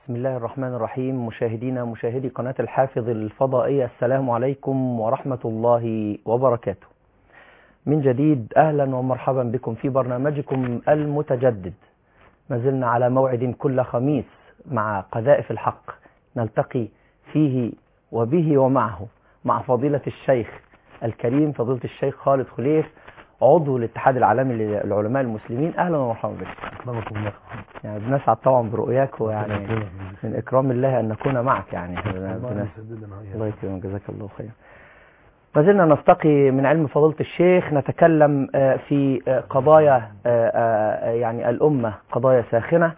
بسم الله الرحمن الرحيم مشاهدينا مشاهدي قناة الحافظ الفضائية السلام عليكم ورحمة الله وبركاته من جديد أهلا ومرحبا بكم في برنامجكم المتجدد ما زلنا على موعد كل خميس مع قذائف الحق نلتقي فيه وبه ومعه مع فضيلة الشيخ الكريم فضيلة الشيخ خالد خليف عضو الاتحاد العالمي للعلماء المسلمين اهلا ومرحبا بك يعني بنسعد طبعا برؤياك ويعني من اكرام الله ان نكون معك يعني الله يكرمك جزاك الله خير ما زلنا نستقي من علم فضيلة الشيخ نتكلم في قضايا يعني الأمة قضايا ساخنة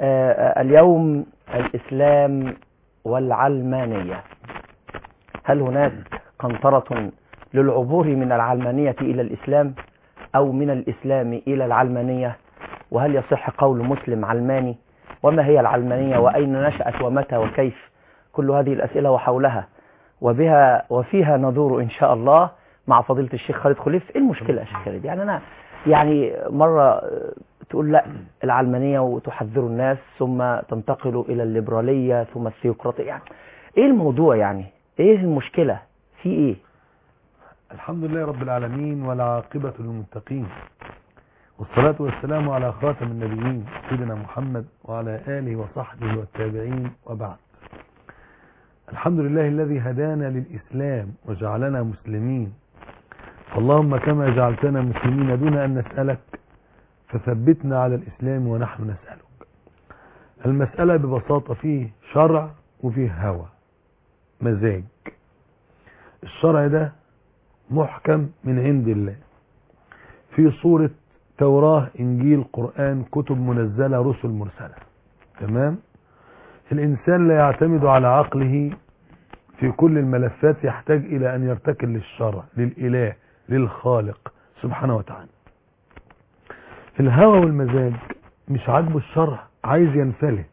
اليوم الإسلام والعلمانية هل هناك قنطرة للعبور من العلمانية إلى الإسلام أو من الإسلام إلى العلمانية وهل يصح قول مسلم علماني وما هي العلمانية وأين نشأت ومتى وكيف كل هذه الأسئلة وحولها وبها وفيها ندور إن شاء الله مع فضيلة الشيخ خالد خليف إيه المشكلة يا شيخ خالد يعني أنا يعني مرة تقول لا العلمانية وتحذر الناس ثم تنتقل إلى الليبرالية ثم الثيوقراطية يعني إيه الموضوع يعني إيه المشكلة في إيه الحمد لله رب العالمين والعاقبة للمتقين والصلاة والسلام على خاتم النبيين سيدنا محمد وعلى آله وصحبه والتابعين وبعد الحمد لله الذي هدانا للإسلام وجعلنا مسلمين اللهم كما جعلتنا مسلمين دون أن نسألك فثبتنا على الإسلام ونحن نسألك المسألة ببساطة فيه شرع وفيه هوى مزاج الشرع ده محكم من عند الله في صورة توراة انجيل قرآن كتب منزلة رسل مرسلة تمام الانسان لا يعتمد على عقله في كل الملفات يحتاج الى ان يرتكل للشرع للاله للخالق سبحانه وتعالى الهوى والمزاج مش عاجبه الشرع عايز ينفلت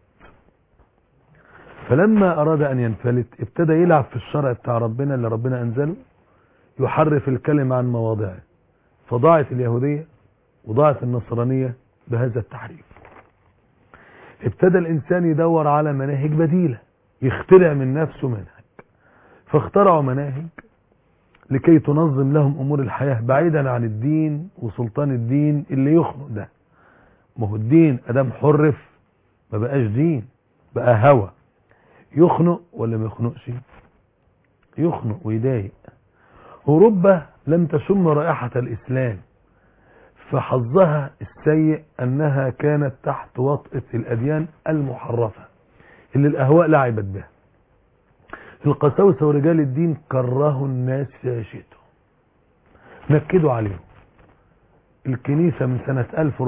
فلما اراد ان ينفلت ابتدى يلعب في الشرع بتاع ربنا اللي ربنا انزله يحرف الكلمة عن مواضعه فضاعت اليهودية وضاعت النصرانية بهذا التحريف ابتدى الإنسان يدور على مناهج بديلة يخترع من نفسه منهج فاخترعوا مناهج لكي تنظم لهم أمور الحياة بعيدا عن الدين وسلطان الدين اللي يخنق ده ما هو الدين أدام حرف ما بقاش دين بقى هوى يخنق ولا ما يخنقش يخنق ويضايق أوروبا لم تشم رائحة الإسلام فحظها السيء أنها كانت تحت وطئة الأديان المحرفة اللي الأهواء لعبت بها القساوسة ورجال الدين كرهوا الناس في عيشتهم نكدوا عليهم الكنيسة من سنة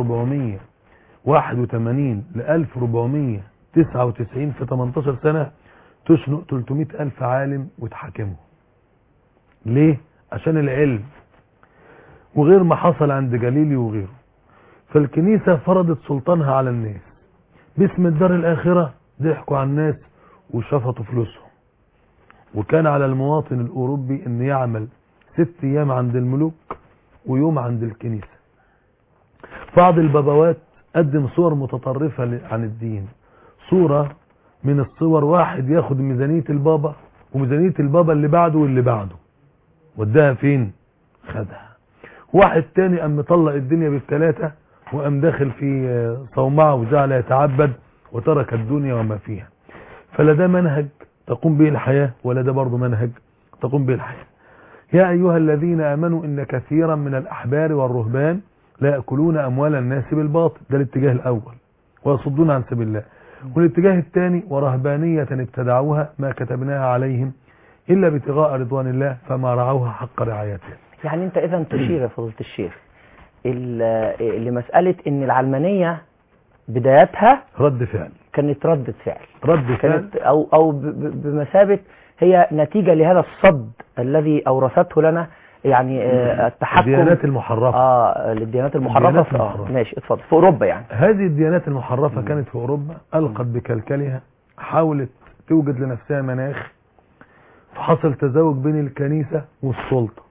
1481 ل 1499 في 18 سنة تشنق 300 ألف عالم وتحاكمهم ليه عشان العلم وغير ما حصل عند جليلي وغيره فالكنيسة فرضت سلطانها على الناس باسم الدار الآخرة ضحكوا على الناس وشفطوا فلوسهم وكان على المواطن الأوروبي أن يعمل ست أيام عند الملوك ويوم عند الكنيسة بعض البابوات قدم صور متطرفة عن الدين صورة من الصور واحد ياخد ميزانية البابا وميزانية البابا اللي بعده واللي بعده وداها فين خدها واحد تاني قام مطلق الدنيا بالثلاثة وقام داخل في صومعة وجعل يتعبد وترك الدنيا وما فيها فلا ده منهج تقوم به الحياة ولا ده برضه منهج تقوم به الحياة يا أيها الذين آمنوا إن كثيرا من الأحبار والرهبان لا يأكلون أموال الناس بالباطل ده الاتجاه الأول ويصدون عن سبيل الله والاتجاه الثاني ورهبانية ابتدعوها ما كتبناها عليهم إلا ابتغاء رضوان الله فما رعوها حق رعايتها يعني انت اذا تشير يا فضيله الشيخ لمساله ان العلمانيه بدايتها رد فعل كانت ردة فعل رد فعل كانت او او بمثابه هي نتيجه لهذا الصد الذي اورثته لنا يعني آه التحكم الديانات المحرفه اه للديانات المحرفه الديانات في- آه المحرفة. ماشي اتفضل في اوروبا يعني هذه الديانات المحرفة كانت في أوروبا ألقت بكلكلها حاولت توجد لنفسها مناخ فحصل تزاوج بين الكنيسة والسلطة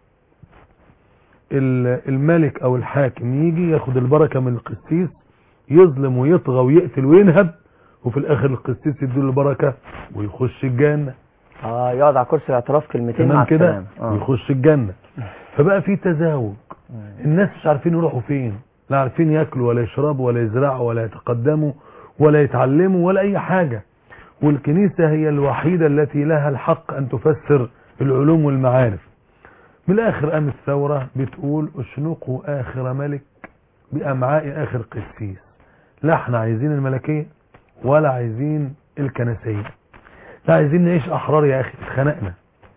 ال- الملك أو الحاكم يجي ياخد البركة من القسيس يظلم ويطغى ويقتل وينهب وفي الاخر القسيس يديله البركه ويخش الجنه اه يقعد على كرسي الاعتراف كلمتين مع تمام كده السلامة. اه ويخش الجنه فبقى في تزاوج الناس مش عارفين يروحوا فين لا عارفين ياكلوا ولا يشربوا ولا يزرعوا ولا يتقدموا ولا يتعلموا ولا اي حاجه والكنيسه هي الوحيده التي لها الحق ان تفسر العلوم والمعارف من الاخر قامت ثوره بتقول اشنقوا اخر ملك بامعاء اخر قسيس لا احنا عايزين الملكيه ولا عايزين الكنسيه لا عايزين نعيش احرار يا اخي اتخنقنا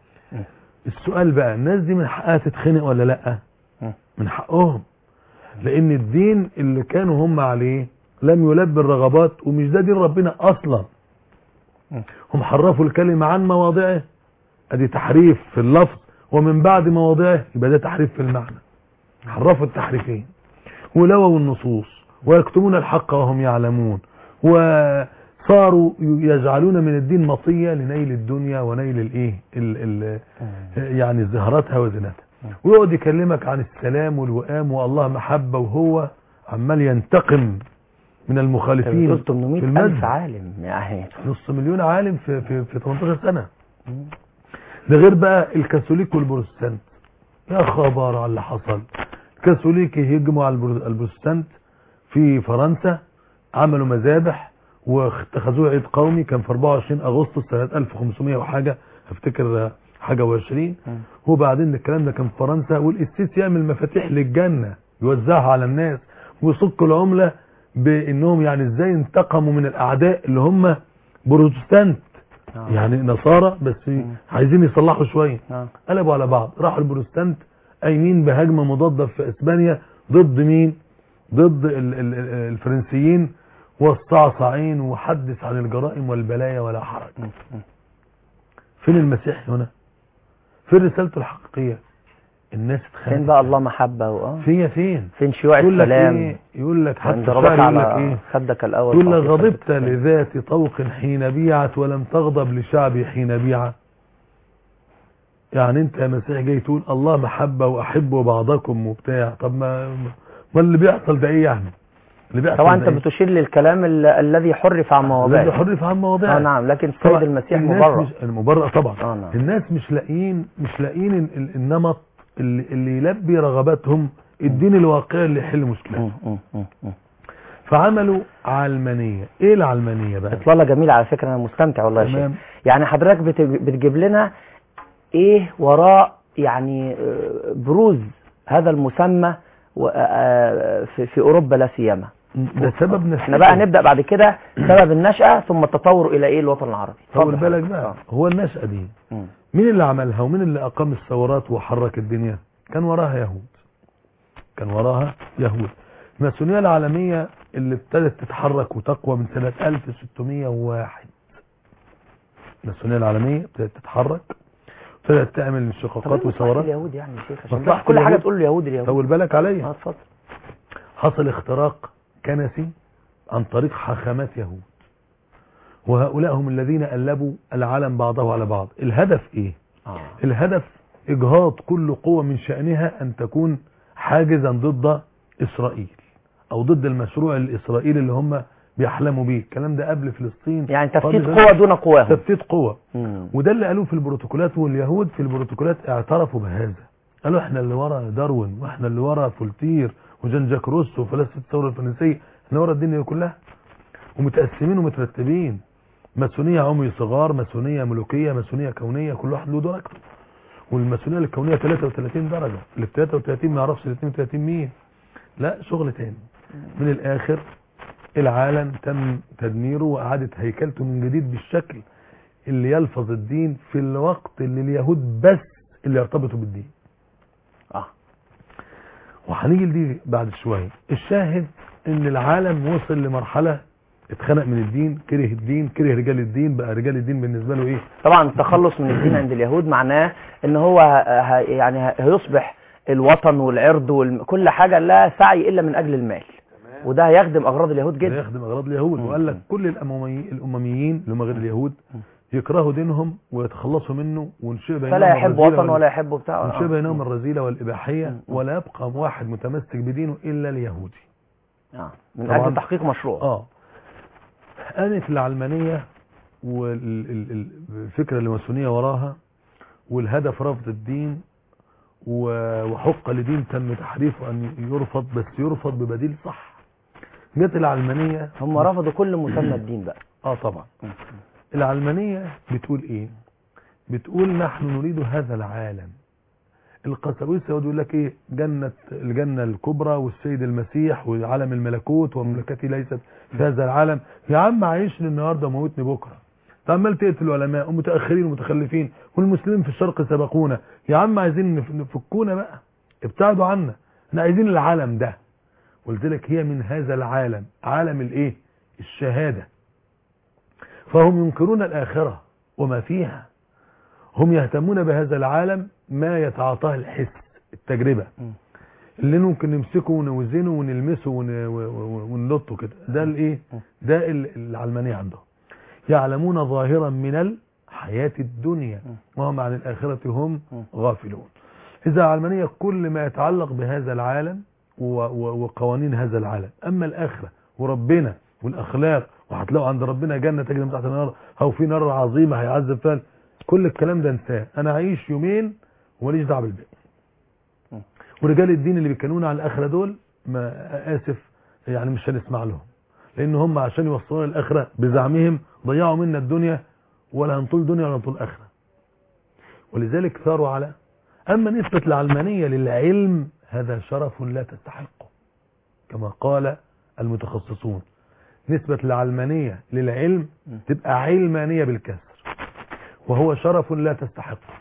السؤال بقى الناس دي من حقها تتخنق ولا لا مم. من حقهم لان الدين اللي كانوا هم عليه لم يلبي الرغبات ومش ده دين ربنا اصلا مم. هم حرفوا الكلمة عن مواضعه ادي تحريف في اللفظ ومن بعد مواضعه يبقى ده تحريف في المعنى حرفوا التحريفين ولووا النصوص ويكتمون الحق وهم يعلمون وصاروا يجعلون من الدين مطية لنيل الدنيا ونيل الايه ال ال يعني زهرتها وزنتها ويقعد يكلمك عن السلام والوئام والله محبة وهو عمال ينتقم من المخالفين بتقول 800 في ألف المسجد عالم يعني نص مليون عالم في في في 18 سنة ده غير بقى الكاثوليك والبروتستانت يا خبر على اللي حصل الكاثوليك يهجموا على البرو- البروتستانت في فرنسا عملوا مذابح واتخذوه عيد قومي كان في 24 اغسطس سنة 1500 وحاجة افتكر حاجة وعشرين وبعدين الكلام ده كان في فرنسا والقسيس يعمل مفاتيح للجنة يوزعها على الناس ويصك العملة بانهم يعني ازاي انتقموا من الاعداء اللي هم بروتستانت آه. يعني نصارى بس عايزين يصلحوا شوية آه. قلبوا على بعض راحوا البروتستانت قايمين بهجمة مضادة في اسبانيا ضد مين ضد ال- ال- ال- الفرنسيين والصعصعين وحدث عن الجرائم والبلايا ولا حرج فين المسيح هنا فين رسالته الحقيقية الناس اتخانقت فين بقى الله محبة واه فين فين فين شيوع يقول لك السلام ايه يقول لك حتى عند الشاعر ربك يقول لك على ايه خدك الأول يقول لك فأعطي غضبت خدك الثاني. لذات طوق حين بيعت ولم تغضب لشعبي حين بيع يعني انت يا مسيح جاي تقول الله محبة واحبوا بعضكم وبتاع طب ما ما اللي بيحصل ده ايه يعني اللي بيحصل طبعا ده انت إيه؟ بتشير للكلام ال- الذي حرف عن الذي مواضعه حرف عن مواضيع اه نعم لكن السيد طبعا المسيح الناس مبرر مش المبرر طبعا اه نعم الناس مش لاقيين مش لاقيين ال- ال- النمط اللي, اللي يلبي رغباتهم الدين الواقعي اللي يحل مشكلتهم مم، مم، مم، مم. فعملوا علمانية ايه العلمانية بقى اطلالة جميلة على فكرة انا مستمتع والله يا شيخ تمام يعني حضرتك بت- بتجيب لنا ايه وراء يعني آه، بروز هذا المسمى و- آه، في في اوروبا لا سيما ده سبب نفسي احنا بقى نبدا بعد كده سبب النشأة ثم التطور الى ايه الوطن العربي طول اتفضل. بالك بقى آه. هو النشأة دي مم. مين اللي عملها ومين اللي أقام الثورات وحرك الدنيا كان وراها يهود كان وراها يهود الماسونية العالمية اللي ابتدت تتحرك وتقوى من سنة 1601 الماسونية العالمية ابتدت تتحرك ابتدت تعمل طب انشقاقات ايه مصلحة وثورات اليهود يعني يا شيخ عشان مصلحة بقى كل حاجة اليهود. تقول اليهود اليهود طول بالك اه عليا اتفضل حصل اختراق كنسي عن طريق حاخامات يهود وهؤلاء هم الذين قلبوا العالم بعضه على بعض الهدف ايه اه الهدف اجهاض كل قوة من شأنها ان تكون حاجزا ضد اسرائيل او ضد المشروع الاسرائيلي اللي هم بيحلموا بيه الكلام ده قبل فلسطين يعني تفتيت قبل قوة دون قواهم تفتيت قوة مم. وده اللي قالوه في البروتوكولات واليهود في البروتوكولات اعترفوا بهذا قالوا احنا اللي ورا داروين واحنا اللي ورا فولتير وجان جاك روسو وفلسفه الثوره الفرنسيه احنا ورا الدنيا دي كلها ومتقسمين ومترتبين ماسونيه عمي صغار ماسونيه ملوكيه ماسونيه كونيه كل واحد له درجته والماسونيه الكونيه 33 درجه اللي في 33 ما يعرفش ال 32 مين لا شغل تاني من الاخر العالم تم تدميره واعاده هيكلته من جديد بالشكل اللي يلفظ الدين في الوقت اللي اليهود بس اللي يرتبطوا بالدين اه وهنيجي لدي بعد شويه الشاهد ان العالم وصل لمرحله اتخنق من الدين كره الدين كره رجال الدين بقى رجال الدين بالنسبه له ايه طبعا التخلص من الدين عند اليهود معناه ان هو ه- ه- يعني ه- هيصبح الوطن والعرض وكل حاجة لا سعي الا من اجل المال وده هيخدم اغراض اليهود ده جدا يخدم اغراض اليهود مم. وقال لك كل الاممي الامميين اللي هم غير اليهود يكرهوا دينهم ويتخلصوا منه ونشئ بينهم فلا يحب الرذيلة وطن وال- ولا يحب بتاع ونشئ بينهم الرذيله والاباحيه مم. ولا يبقى واحد متمسك بدينه الا اليهودي آه. من طبعاً. اجل تحقيق مشروع اه قامت العلمانية والفكرة الماسونية وراها والهدف رفض الدين و- وحق لدين تم تحريفه أن يرفض بس يرفض ببديل صح جت العلمانية هم رفضوا كل مسمى الدين بقى اه طبعا العلمانية بتقول ايه بتقول نحن نريد هذا العالم القساوسة يقعد يقول لك ايه جنة الجنة الكبرى والسيد المسيح وعالم الملكوت ومملكتي ليست في هذا العالم يا عم عايشني النهارده وموتني بكره انت عمال تقتل العلماء ومتاخرين ومتخلفين والمسلمين في الشرق سبقونا يا عم عايزين نف- نفكونا بقى ابتعدوا عنا احنا عايزين العالم ده قلت لك هي من هذا العالم عالم الايه الشهاده فهم ينكرون الآخرة وما فيها هم يهتمون بهذا العالم ما يتعاطاه الحس التجربة م. اللي ممكن نمسكه ونوزنه ونلمسه ون- و- و- ونلطه كده ده الايه م. ده ال- العلمانية عندهم يعلمون ظاهرا من الحياة الدنيا م. وهم عن الآخرة هم م. غافلون إذا العلمانية كل ما يتعلق بهذا العالم و- و- وقوانين هذا العالم أما الآخرة وربنا والأخلاق وهتلاقوا عند ربنا جنة تجري من تحت النار أو في نار عظيمة هيعذب فيها كل الكلام ده انساه أنا هعيش يومين وماليش دعوه بالباقي م. ورجال الدين اللي بيتكلمون عن الآخرة دول ما آسف يعني مش هنسمع لهم لأن هم عشان يوصلونا الآخرة بزعمهم ضيعوا منا الدنيا ولا هنطول دنيا ولا هنطول آخرة ولذلك ثاروا على أما نسبة العلمانية للعلم هذا شرف لا تستحقه كما قال المتخصصون نسبة العلمانية للعلم م. تبقى علمانية بالكسر وهو شرف لا تستحقه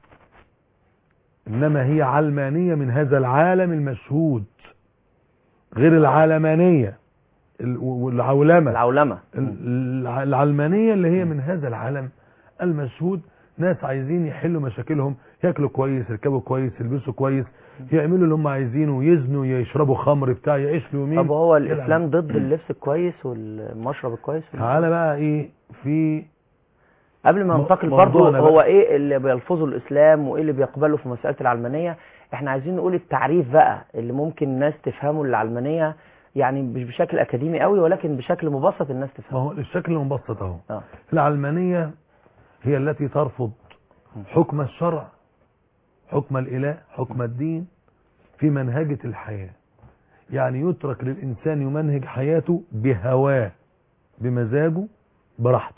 إنما هي علمانية من هذا العالم المشهود غير العلمانية ال- والعولمة العولمة ال- العلمانية اللي هي من هذا العالم المشهود ناس عايزين يحلوا مشاكلهم ياكلوا كويس يركبوا كويس يلبسوا كويس يعملوا اللي هم عايزينه يزنوا يشربوا خمر بتاع يعيشوا يومين طب هو يلعب. الإسلام ضد اللبس الكويس والمشرب الكويس تعالى بقى ايه في قبل ما م- ننتقل برضه موضوعنا هو بقى. ايه اللي بيلفظه الاسلام وايه اللي بيقبله في مساله العلمانيه احنا عايزين نقول التعريف بقى اللي ممكن الناس تفهمه للعلمانيه يعني مش بشكل اكاديمي قوي ولكن بشكل مبسط الناس ما تفهمه هو الشكل المبسط اهو اه العلمانية هي التي ترفض حكم الشرع حكم الإله حكم الدين في منهجة الحياة يعني يترك للإنسان يمنهج حياته بهواه بمزاجه براحته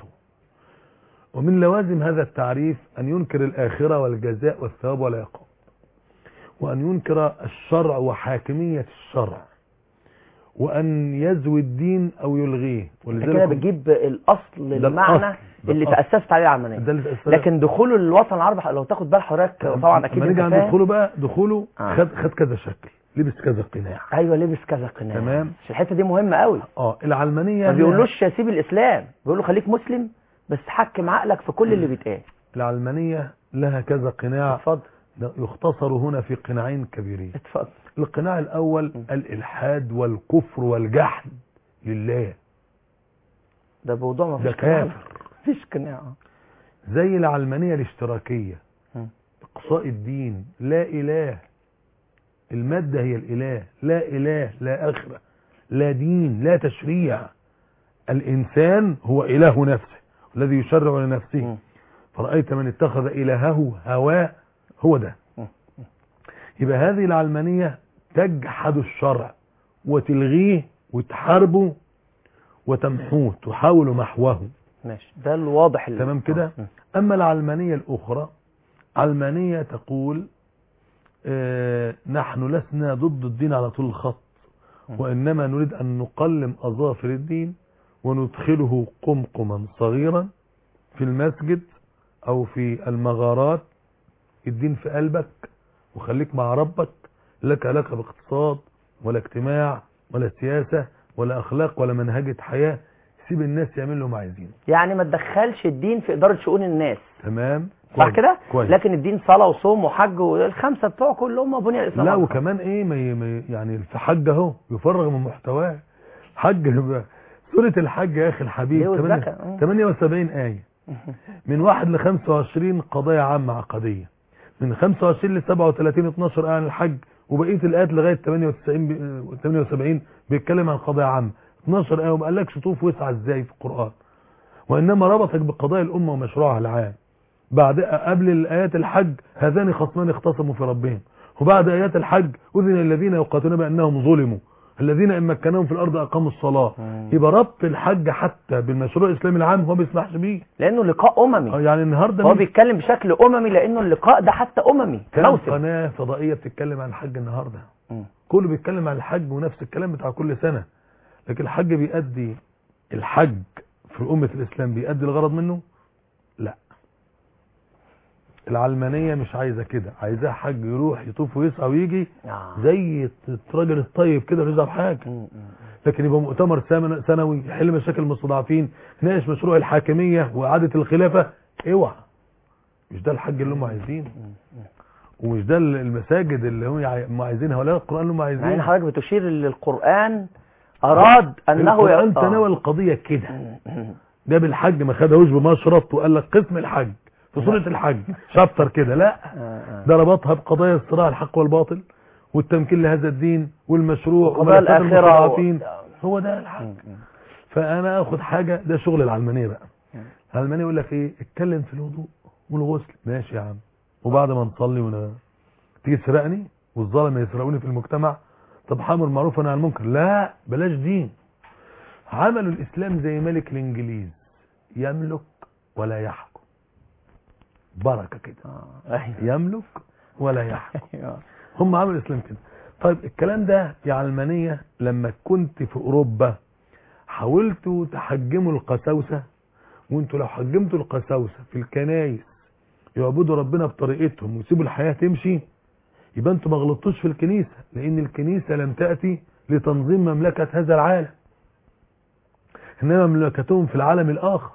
ومن لوازم هذا التعريف أن ينكر الآخرة والجزاء والثواب والعقاب وأن ينكر الشرع وحاكمية الشرع وأن يزوي الدين أو يلغيه انت كده بتجيب الاصل ده المعنى الأصل. ده اللي الأصل. تاسست عليه العلمانيه ده اللي تأثر- لكن دخول الوطن العربي لو تاخد بال حضرتك طبعا اكيد لما نيجي انت عند فاهم دخوله بقى دخوله آه. خد خد كذا شكل لبس كذا قناع ايوه لبس كذا قناع تمام. عشان الحته دي مهمه قوي اه العلمانيه ما هي- بيقولوش سيب الاسلام بيقولوا خليك مسلم بس حكم عقلك في كل اللي بيتقال العلمانيه لها كذا قناع اتفضل ده يختصر هنا في قناعين كبيرين اتفضل القناع الاول الالحاد والكفر والجحد لله ده موضوع ما ده فيش قناع كافر مفيش قناع زي العلمانيه الاشتراكيه مم. اقصاء الدين لا اله الماده هي الاله لا اله لا اخره لا دين لا تشريع الانسان هو اله نفسه الذي يشرع لنفسه مم. فرأيت من اتخذ إلهه هواه هو ده مم. يبقى هذه العلمانية تجحد الشرع وتلغيه وتحاربه وتمحوه تحاول محوه ماشي ده الواضح اللي تمام كده مم. أما العلمانية الأخرى علمانية تقول آه نحن لسنا ضد الدين على طول الخط مم. وإنما نريد أن نقلم أظافر الدين وندخله قمقما صغيرا في المسجد أو في المغارات الدين في قلبك وخليك مع ربك لك علاقة باقتصاد ولا اجتماع ولا سياسة ولا أخلاق ولا منهجة حياة سيب الناس يعملوا اللي هم عايزينه يعني ما تدخلش الدين في اداره شؤون الناس تمام صح كويس. كده كويس لكن الدين صلاه وصوم وحج والخمسه بتوعه كلهم بني الاسلام لا على وكمان ايه ما ي- ما ي- يعني في حج اهو يفرغ من محتواه حج سورة الحج يا اخي الحبيب ليه تمانية- والزكاة؟ آه. 78 آية من واحد ل 25 قضايا عامة عقدية من 25 ل 37 12 آية عن الحج وبقية الآيات لغاية 98 ب- 78 بيتكلم عن قضايا عامة 12 آية وما قالكش طوف واسعى ازاي في القرآن وإنما ربطك بقضايا الأمة ومشروعها العام بعد قبل الآيات الحج هذان خصمان اختصموا في ربهم وبعد آيات الحج أذن الذين يقاتلون بأنهم ظلموا الذين إن مكناهم في الأرض أقاموا الصلاة مم. يبقى ربط الحج حتى بالمشروع الإسلامي العام هو ما بيسمحش بيه لانه لقاء اممي يعني النهارده هو مين- بيتكلم بشكل اممي لانه اللقاء ده حتى اممي كام موسم قناة فضائية بتتكلم عن الحج النهارده مم. كله بيتكلم عن الحج ونفس الكلام بتاع كل سنة لكن الحج بيأدي الحج في أمة الإسلام بيأدي الغرض منه لا العلمانية مش عايزة كده عايزاه حج يروح يطوف ويسعى ويجي آه. زي الراجل الطيب كده مش يزعل حاجة مم. مم. لكن يبقى مؤتمر سمن- سنوي يحل مشاكل المستضعفين يناقش مشروع الحاكمية وإعادة الخلافة اوعى مش ده الحج اللي هم عايزينه ومش ده المساجد اللي هم عاي- هم عايزينها ولا القرآن اللي هم مع ان عايزينه حضرتك بتشير للقران اراد انه القرآن آه. تناول القضية كده مم. مم. جاب الحج ما خدهوش بمشرط وقال لك قسم الحج في سورة الحج شابتر كده لا آه. آه. ده ربطها بقضايا الصراع الحق والباطل والتمكين لهذا الدين والمشروع وقضايا وملفات الاخره المستضعفين و... هو ده الحج مم. مم. فانا اخد حاجة ده شغل العلمانية بقى مم. العلمانية يقول لك ايه اتكلم في الوضوء والغسل ماشي يا عم وبعد ما نصلي ون... تيجي تسرقني والظلم يسرقوني في المجتمع طب حامر معروف انا عن المنكر لا بلاش دين عملوا الاسلام زي ملك الانجليز يملك ولا يحكم بركة كده آه. ايوه يملك ولا يحكم أيوة. هم عملوا الاسلام كده طيب الكلام ده يا علمانية لما كنت في اوروبا حاولتوا تحجموا القساوسة وانتوا لو حجمتوا القساوسة في الكنايس يعبدوا ربنا بطريقتهم ويسيبوا الحياة تمشي يبقى انتوا ما غلطتوش في الكنيسة لان الكنيسة لم تأتي لتنظيم مملكة هذا العالم انما مملكتهم في العالم الاخر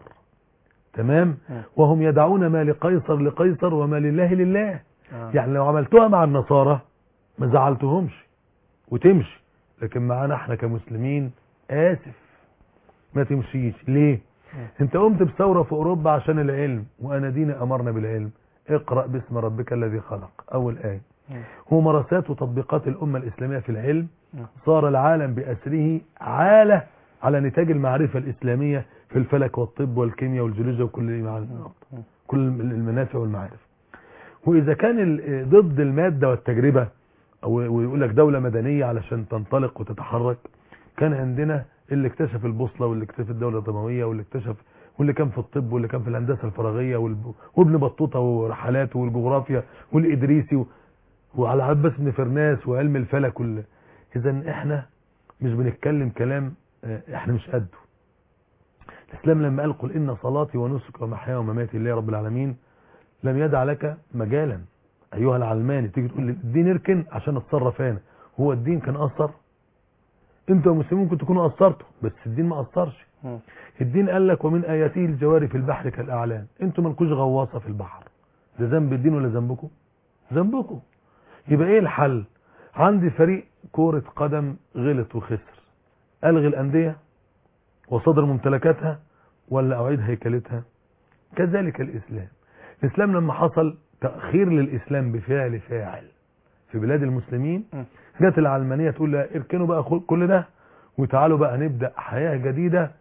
تمام م. وهم يدعون ما لقيصر لقيصر وما لله لله آه. يعني لو عملتوها مع النصارى ما زعلتهمش وتمشي لكن معانا احنا كمسلمين اسف ما تمشيش ليه انت قمت بثورة في اوروبا عشان العلم وانا ديني امرنا بالعلم اقرأ باسم ربك الذي خلق اول ايه مم. وممارسات وتطبيقات الامة الاسلامية في العلم مم. صار العالم باسره عالة على نتاج المعرفة الاسلامية في الفلك والطب والكيمياء والجيولوجيا وكل ما مم. كل المنافع والمعارف واذا كان ال- ضد المادة والتجربة او ويقول لك دولة مدنية علشان تنطلق وتتحرك كان عندنا اللي اكتشف البوصلة واللي اكتشف الدولة الدموية واللي اكتشف واللي كان في الطب واللي كان في الهندسة الفراغية والب- وابن بطوطة ورحلاته والجغرافيا والإدريسي و- وعلى عباس بن فرناس وعلم الفلك وال... اذا احنا مش بنتكلم كلام اه، احنا مش قده الاسلام لما قال قل ان صلاتي ونسكي ومحياي ومماتي لله رب العالمين لم يدع لك مجالا ايها العلماني تيجي تقول لي الدين اركن عشان اتصرف انا هو الدين كان اثر انتوا يا مسلمين ممكن تكونوا قصرتوا بس الدين ما قصرش مم. الدين قال لك ومن اياته الجواري في البحر كالاعلام انتوا مالكوش غواصه في البحر ده ذنب الدين ولا ذنبكم ذنبكم يبقى ايه الحل عندي فريق كوره قدم غلط وخسر الغي الانديه وصدر ممتلكاتها ولا اعيد هيكلتها كذلك الاسلام الاسلام لما حصل تاخير للاسلام بفعل فاعل في بلاد المسلمين م. جت العلمانيه تقول لا اركنوا بقى خل- كل ده وتعالوا بقى نبدا حياه جديده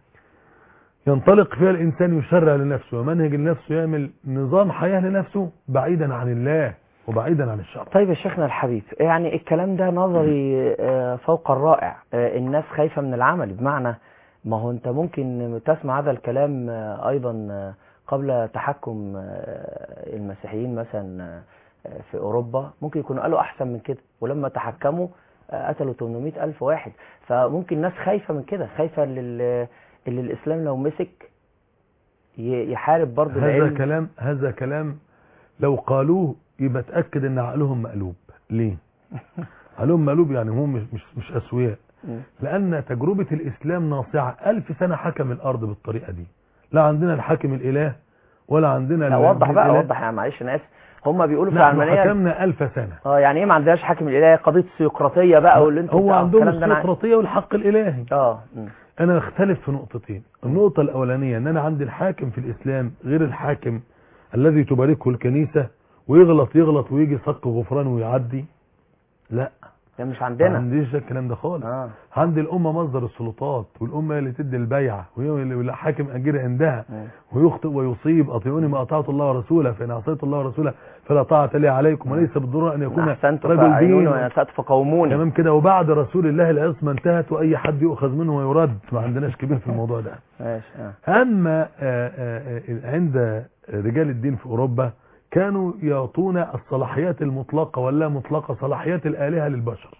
ينطلق فيها الانسان يشرع لنفسه ومنهج لنفسه يعمل نظام حياه لنفسه بعيدا عن الله وبعيدا عن الشرع طيب يا شيخنا الحبيب يعني الكلام ده نظري آه، فوق الرائع آه، الناس خايفة من العمل بمعنى ما هو انت ممكن تسمع هذا الكلام آه، ايضا آه، قبل تحكم آه، المسيحيين مثلا آه، في اوروبا ممكن يكونوا قالوا احسن من كده ولما تحكموا آه، قتلوا 800 الف واحد فممكن الناس خايفة من كده خايفة لل- اللي الاسلام لو مسك ي- يحارب برضه هذا العلم كلام هذا كلام لو قالوه يبقى اتاكد ان عقلهم مقلوب ليه عقلهم مقلوب يعني هم مش مش, مش اسوياء م. لان تجربه الاسلام ناصعه ألف سنه حكم الارض بالطريقه دي لا عندنا الحاكم الاله ولا عندنا لا ال- وضح بقى الإله. وضح يا معلش انا اسف هم بيقولوا في نحن العلمانيه حكمنا ألف سنه اه يعني ايه ما عندناش حاكم الالهي قضيه السيقراطيه بقى واللي انتوا هو بتاع- عندهم الكلام ده أنا- السيقراطيه والحق الالهي اه م. انا اختلف في نقطتين النقطة الاولانية ان انا عندي الحاكم في الاسلام غير الحاكم الذي تباركه الكنيسة ويغلط يغلط ويجي صك غفران ويعدي لا ده مش ما عندنا عنديش الكلام ده خالص اه عند الأمة مصدر السلطات والأمة اللي تدي البيعة وهي اللي حاكم أجير عندها مم. ويخطئ ويصيب أطيعوني ما أطاعت الله ورسوله فإن عصيت الله ورسوله فلا طاعة لي عليكم وليس بالضرورة أن يكون احسنت رجل فاعينوني دين واسات فقوموني تمام كده وبعد رسول الله العصمة انتهت وأي حد يؤخذ منه ويرد ما عندناش كبير في الموضوع ده ماشي اه أما آه، آه، آه، عند رجال الدين في أوروبا كانوا يعطون الصلاحيات المطلقة ولا مطلقة صلاحيات الآلهة للبشر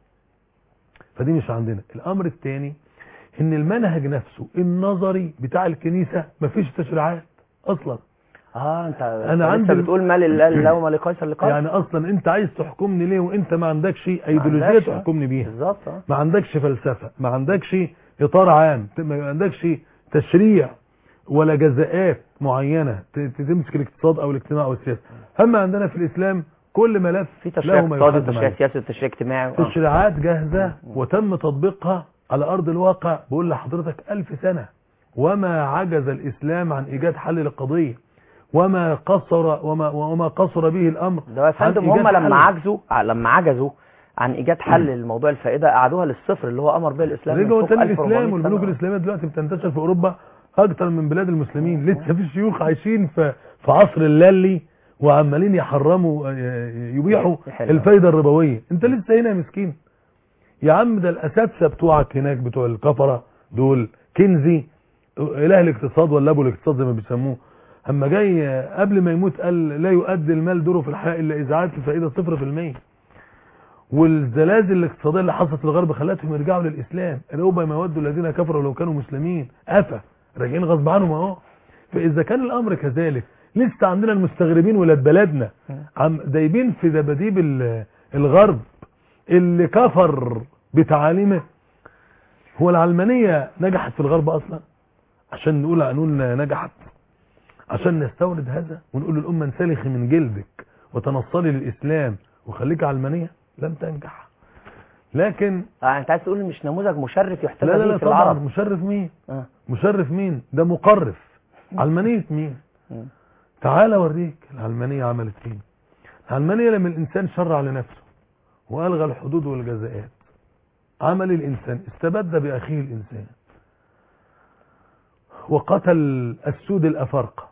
فدي مش عندنا الأمر الثاني إن المنهج نفسه النظري بتاع الكنيسة مفيش تشريعات أصلا اه انت أنا أنت عندي- لسه بتقول ما لله لله وما لقيصر لقيصر يعني أصلا أنت عايز تحكمني ليه وأنت ما عندكش ما أيديولوجية عندكش، آه. تحكمني بيها بالظبط اه ما عندكش فلسفة ما عندكش إطار عام ما عندكش تشريع ولا جزاءات معينة ت- ت- تمسك الاقتصاد أو الاجتماع أو السياسة أما عندنا في الإسلام كل ملف في تشريع له ما اقتصادي يقدم وتشريع عليه. سياسي وتشريع اجتماعي آه. تشريعات جاهزة وتم تطبيقها على أرض الواقع بقول لحضرتك ألف سنة وما عجز الإسلام عن إيجاد حل للقضية وما قصر وما, وما قصر به الأمر ده يا عن فندم إيجاد هم لما حل. عجزوا ع- لما عجزوا عن ايجاد حل لموضوع الفائده قعدوها للصفر اللي هو امر به الاسلام من رجعوا فوق تاني 1400 الاسلام والبنوك سنة. الاسلاميه دلوقتي بتنتشر في اوروبا اكتر من بلاد المسلمين لسه في شيوخ عايشين في في عصر اللالي وعمالين يحرموا آه، يبيحوا يحلوا. الفايده الربويه انت لسه هنا يا مسكين يا عم ده الاساتذه بتوعك هناك بتوع الكفره دول كنزي اله الاقتصاد ولا ابو الاقتصاد زي ما بيسموه اما جاي آه، قبل ما يموت قال لا يؤدي المال دوره في الحياه الا اذا عادت الفائده 0% والزلازل الاقتصاديه اللي حصلت في الغرب خلتهم يرجعوا للاسلام ربما ما يود الذين كفروا لو كانوا مسلمين افا راجعين غصب عنهم اهو فاذا كان الامر كذلك لسه عندنا المستغربين ولاد بلدنا عم دايبين في دباديب ال- الغرب اللي كفر بتعاليمه هو العلمانيه نجحت في الغرب اصلا عشان نقول عنون نجحت عشان نستورد هذا ونقول للامه انسلخي من جلدك وتنصلي للاسلام وخليك علمانيه لم تنجح لكن اه انت عايز تقول مش نموذج مشرف يحتذى لا لا به لا في طبعا العرب مشرف مين اه مشرف مين ده مقرف علمانية مين مم. تعال اوريك العلمانية عملت ايه العلمانية لما الانسان شرع لنفسه والغى الحدود والجزاءات عمل الانسان استبد باخيه الانسان وقتل السود الافارقه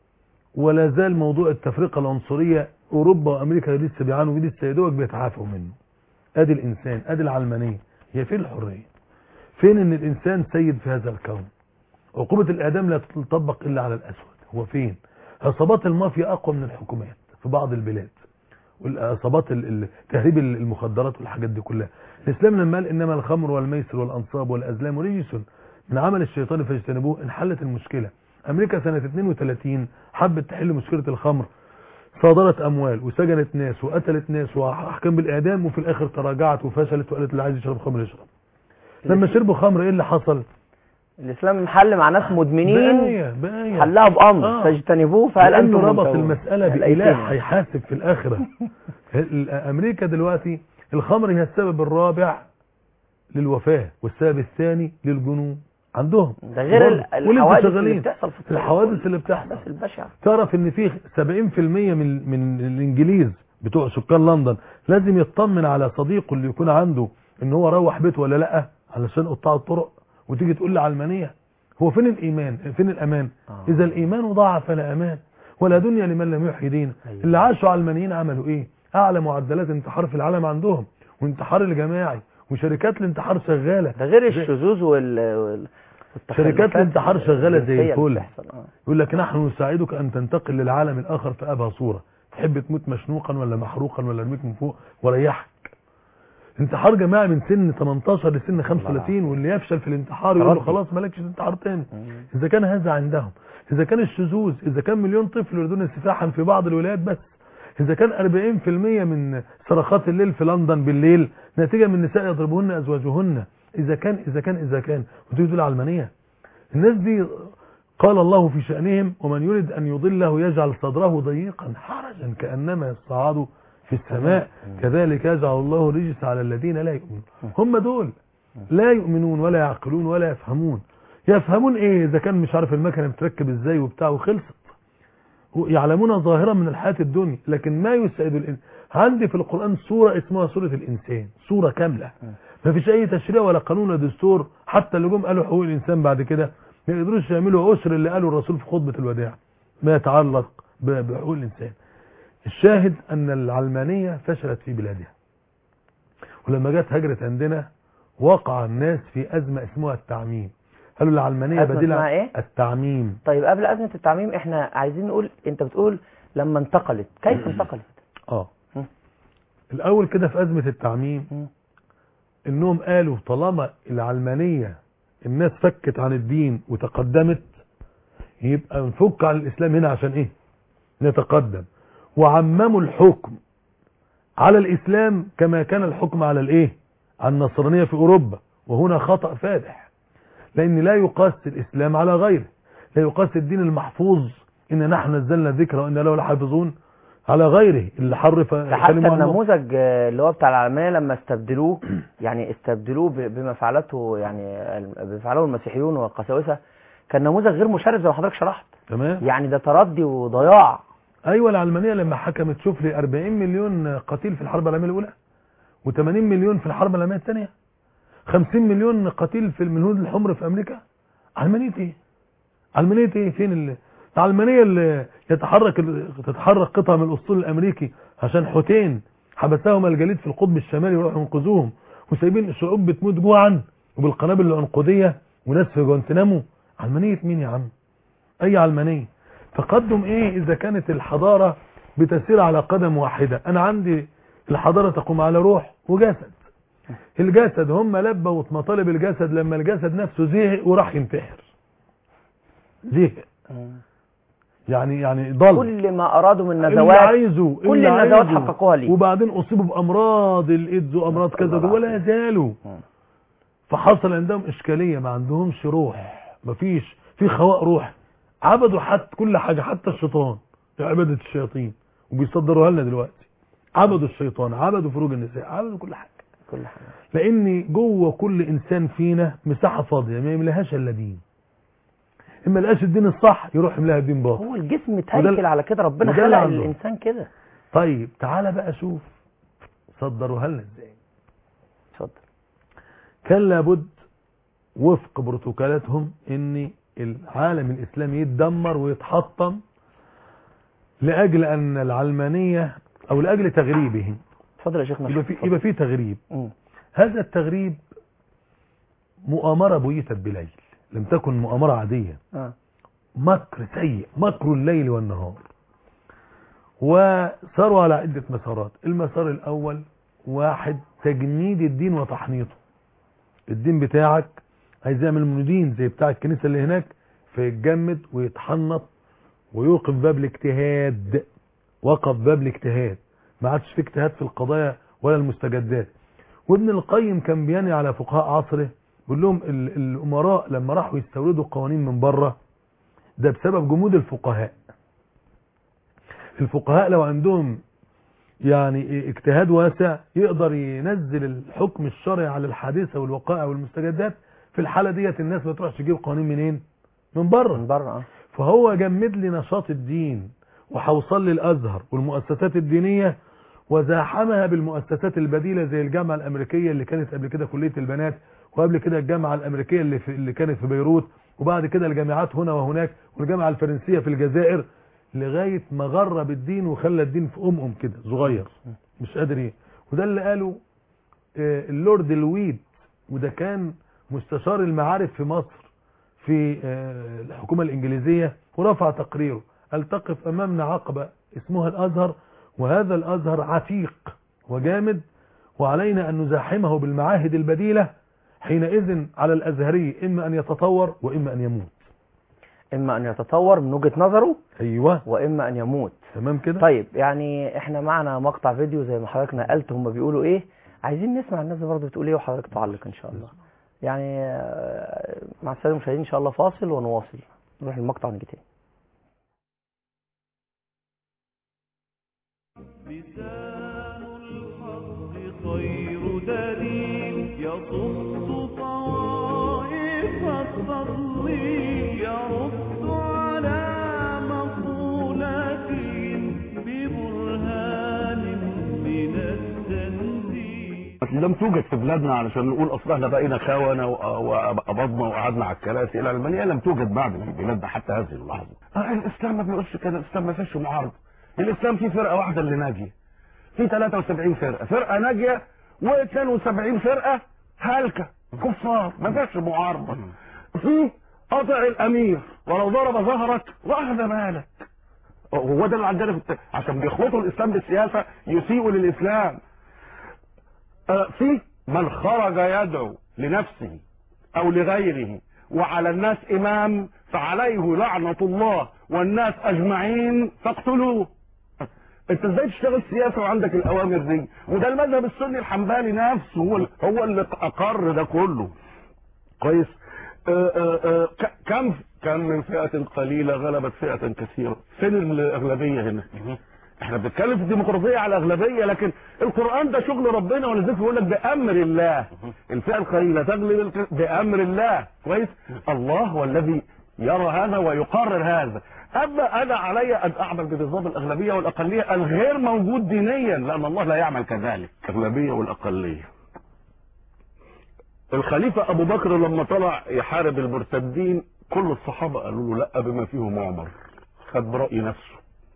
ولا زال موضوع التفرقه العنصريه اوروبا وامريكا لسه بيعانوا بيه لسه يا دوبك بيتعافوا منه ادي الانسان ادي العلمانيه هي فين الحريه فين ان الانسان سيد في هذا الكون عقوبه الاعدام لا تطبق الا على الاسود هو فين عصابات المافيا اقوى من الحكومات في بعض البلاد والعصابات ال- ال- تهريب ال- المخدرات والحاجات دي كلها الاسلام لما قال انما الخمر والميسر والانصاب والازلام رجس من عمل الشيطان فاجتنبوه انحلت المشكله امريكا سنه 32 حبت تحل مشكله الخمر صادرت اموال وسجنت ناس وقتلت ناس واحكام بالاعدام وفي الاخر تراجعت وفشلت وقالت اللي عايز يشرب خمر يشرب لما شربوا خمر ايه اللي حصل الاسلام حل مع ناس مدمنين بآية بآية حلها بامر آه. فاجتنبوه فهل لانه انتم ربط منتهون؟ المساله الأيتين. باله هيحاسب في الاخره ال- امريكا دلوقتي الخمر هي السبب الرابع للوفاه والسبب الثاني للجنون عندهم ده غير ال- برضه. ولسه الحوادث اللي شغالين. بتحصل في الطريق. الحوادث اللي بتحصل الحوادث البشعه تعرف ان في 70% من من الانجليز بتوع سكان لندن لازم يطمن على صديقه اللي يكون عنده ان هو روح بيته ولا لا علشان قطاع الطرق وتيجي تقول لي علمانيه هو فين الايمان فين الامان آه. اذا الايمان ضاع فلا امان ولا دنيا لمن لم يحيي دينه أيوة. اللي عاشوا علمانيين عملوا ايه اعلى معدلات انتحار في العالم عندهم وانتحار الجماعي وشركات الانتحار شغاله ده غير الشذوذ وال وال- والتخلفات شركات الانتحار شغالة زي الجنسية اللي الفل. بتحصل. آه. يقول لك نحن نساعدك ان تنتقل للعالم الاخر في ابهى صوره تحب تموت مشنوقا ولا محروقا ولا ارميك من فوق وريحك انتحار جماعي من سن 18 لسن 35 واللي يفشل في الانتحار يقول له تردي. خلاص مالكش انتحار تاني مم. اذا كان هذا عندهم اذا كان الشذوذ اذا كان مليون طفل يريدون سفاحا في بعض الولايات بس اذا كان 40% من صرخات الليل في لندن بالليل نتيجه من نساء يضربهن ازواجهن اذا كان اذا كان اذا كان وتيجي تقول علمانيه الناس دي قال الله في شأنهم ومن يريد أن يضله يجعل صدره ضيقا حرجا كأنما يصعد في السماء كذلك يجعل الله الرجس على الذين لا يؤمنون هم دول لا يؤمنون ولا يعقلون ولا يفهمون يفهمون ايه اذا كان مش عارف المكنه بتركب ازاي وبتاع وخلصت يعلمون ظاهرا من الحياة الدنيا لكن ما يسعد الإنسان عندي في القرآن سورة اسمها سورة الإنسان سورة كاملة ما فيش أي تشريع ولا قانون ولا دستور حتى اللي جم قالوا حقوق الإنسان بعد كده ما يقدروش يعملوا عسر اللي قاله الرسول في خطبة الوداع ما يتعلق ب- بحقوق الإنسان الشاهد أن العلمانية فشلت في بلادها ولما جت هجرت عندنا وقع الناس في أزمة اسمها التعميم قالوا العلمانية أزمة بديلة اسمها إيه؟ التعميم طيب قبل أزمة التعميم احنا عايزين نقول انت بتقول لما انتقلت كيف انتقلت اه م. الأول كده في أزمة التعميم م. انهم قالوا طالما العلمانية الناس فكت عن الدين وتقدمت يبقى نفك عن الاسلام هنا عشان ايه نتقدم وعمموا الحكم على الاسلام كما كان الحكم على الايه على النصرانية في اوروبا وهنا خطأ فادح لان لا يقاس الاسلام على غيره لا يقاس الدين المحفوظ ان نحن نزلنا الذكر وان له لحافظون على غيره اللي حرف ده حتى كلمة الله. النموذج آه، اللي هو بتاع العلمانية لما استبدلوه يعني استبدلوه ب- بما فعلته يعني ال- بما فعله المسيحيون والقساوسة كان نموذج غير مشرف زي ما حضرتك شرحت تمام يعني ده تردي وضياع ايوه العلمانيه لما حكمت شوف لي 40 مليون قتيل في الحرب العالميه الاولى و80 مليون في الحرب العالميه الثانيه 50 مليون قتيل في الهنود الحمر في امريكا علمانيه ايه علمانيه ايه فين ال- العلمانيه اللي يتحرك تتحرك قطعه من الاسطول الامريكي عشان حوتين حبسهم الجليد في القطب الشمالي وراحوا ينقذوهم وسايبين الشعوب بتموت جوعا وبالقنابل العنقوديه وناس في جوانتنامو علمانيه مين يا عم اي علمانيه تقدم ايه اذا كانت الحضارة بتسير على قدم واحدة انا عندي الحضارة تقوم على روح وجسد الجسد هم لبوا مطالب الجسد لما الجسد نفسه زهق وراح ينتحر زهق يعني يعني ضل كل ما ارادوا من اللي نزوات عايزه كل اللي النزوات عايزه. حققوها ليه وبعدين اصيبوا بامراض الايدز وامراض كذا الله ولا يزالوا مم. فحصل عندهم اشكاليه ما عندهمش روح مفيش في خواء روح عبدوا حتى كل حاجه حتى الشيطان عباده الشياطين وبيصدروها لنا دلوقتي عبدوا الشيطان عبدوا فروج النساء عبدوا كل حاجه كل حاجة لان جوه كل انسان فينا مساحه فاضيه ما يملاهاش الا دين اما لقاش الدين الصح يروح يملاها الدين باطل هو الجسم وده متهيكل ال- على كده ربنا وده اللي خلق عنده. الانسان كده طيب تعالى بقى شوف صدروها لنا ازاي اتفضل كان لابد وفق بروتوكولاتهم ان العالم الاسلامي يتدمر ويتحطم لاجل ان العلمانيه او لاجل تغريبه اتفضل يا شيخنا يبقى في يبقى في تغريب مم. هذا التغريب مؤامره بيتت بليل لم تكن مؤامره عاديه اه مكر سيء مكر الليل والنهار وصاروا على عدة مسارات المسار الأول واحد تجنيد الدين وتحنيطه الدين بتاعك عايز يعمل منودين زي بتاع الكنيسة اللي هناك فيتجمد ويتحنط ويوقف باب الاجتهاد وقف باب الاجتهاد ما عادش في اجتهاد في القضايا ولا المستجدات وابن القيم كان بيني على فقهاء عصره بيقول لهم ال- الامراء لما راحوا يستوردوا قوانين من بره ده بسبب جمود الفقهاء الفقهاء لو عندهم يعني اجتهاد واسع يقدر ينزل الحكم الشرعي على الحادثة والوقائع والمستجدات في الحالة ديت الناس ما تروحش تجيب قوانين منين من من بره بره اه فهو جمد لي نشاط الدين وحوصل لي الازهر والمؤسسات الدينية وزاحمها بالمؤسسات البديلة زي الجامعة الامريكية اللي كانت قبل كده كلية البنات وقبل كده الجامعة الامريكية اللي, في اللي كانت في بيروت وبعد كده الجامعات هنا وهناك والجامعة الفرنسية في الجزائر لغاية ما غرب الدين وخلى الدين في ام ام كده صغير مش قادر ايه وده اللي قاله آه، اللورد لويد وده كان مستشار المعارف في مصر في آه، الحكومة الإنجليزية ورفع تقريره قال تقف أمامنا عقبة اسمها الأزهر وهذا الأزهر عتيق وجامد وعلينا أن نزاحمه بالمعاهد البديلة حينئذ على الأزهري إما أن يتطور وإما أن يموت اما ان يتطور من وجهة نظره أيوة واما ان يموت تمام كده طيب يعني احنا معنا مقطع فيديو زي ما حضرتك نقلت هم بيقولوا ايه عايزين نسمع الناس برضه بتقول ايه وحضرتك تعلق ان شاء الله يعني آه، مع الساده المشاهدين ان شاء الله فاصل ونواصل نروح المقطع ونيجي تاني لسان الحق خير دليل يصد طوائف التضليل يرد على مقولات لم توجد في بلادنا علشان نقول اصل احنا بقينا خونه و- وقبضنا وقعدنا على الكراسي العلمانيه لم توجد بعد في بلادنا حتى هذه اللحظه آه الاسلام ما بيقولش كده الاسلام ما فيش معارضه الاسلام فيه فرقه واحده اللي ناجيه في 73 فرقه فرقه ناجيه و72 فرقه هلكه كفار ما فيش معارضه في قطع الامير ولو ضرب ظهرك واخذ مالك هو ده اللي عندنا في الت... عشان بيخلطوا الاسلام بالسياسه يسيئوا للاسلام آه، في من خرج يدعو لنفسه او لغيره وعلى الناس امام فعليه لعنه الله والناس اجمعين فاقتلوه انت ازاي تشتغل سياسه وعندك الاوامر دي وده المذهب السني الحنبلي نفسه هو ال- هو اللي اقر ده كله كويس آه، آه، آه، ك- كم كان من فئة قليلة غلبت فئة كثيرة فين الأغلبية هنا احنا بنتكلم في الديمقراطية على الأغلبية لكن القرآن ده شغل ربنا ولذلك بيقول لك بأمر الله الفئة القليلة تغلب الك- بأمر الله كويس الله هو الذي يرى هذا ويقرر هذا أما أنا علي أن أعمل بنظام الأغلبية والأقلية الغير موجود دينيا لأن الله لا يعمل كذلك الأغلبية والأقلية الخليفة أبو بكر لما طلع يحارب المرتدين كل الصحابة قالوا له لا بما فيهم عمر خد برأي نفسه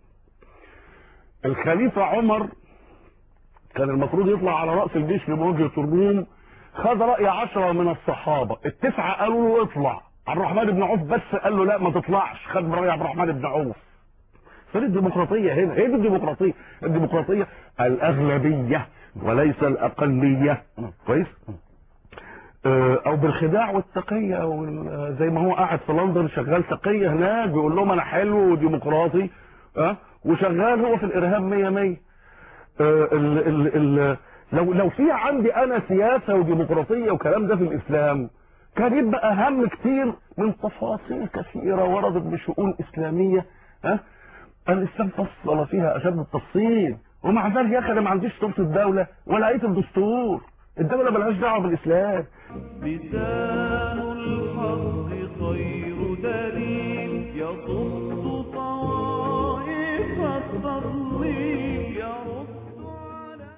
الخليفة عمر كان المفروض يطلع على رأس الجيش لمواجهة الروم خد رأي عشرة من الصحابة التسعة قالوا له اطلع عبد الرحمن بن عوف بس قال له لا ما تطلعش خد برأي عبد الرحمن بن عوف فين الديمقراطية هنا هي دي الديمقراطية الديمقراطية الأغلبية وليس الأقلية كويس آه، او بالخداع والتقيه او ال- زي ما هو قاعد في لندن شغال تقيه هناك بيقول لهم انا حلو وديمقراطي اه وشغال هو في الارهاب 100 100 آه، ال ال ال لو لو في عندي انا سياسه وديمقراطيه وكلام ده في الاسلام كان يبقى اهم كتير من تفاصيل كثيره وردت بشؤون اسلاميه ها الاسلام فصل فيها اشد التفصيل ومع ذلك يا اخي انا ما عنديش سلطه الدوله ولا ايه الدستور الدوله ملهاش دعوه بالاسلام لسان الحق خير دليل يصد طوائف التضليل يرد على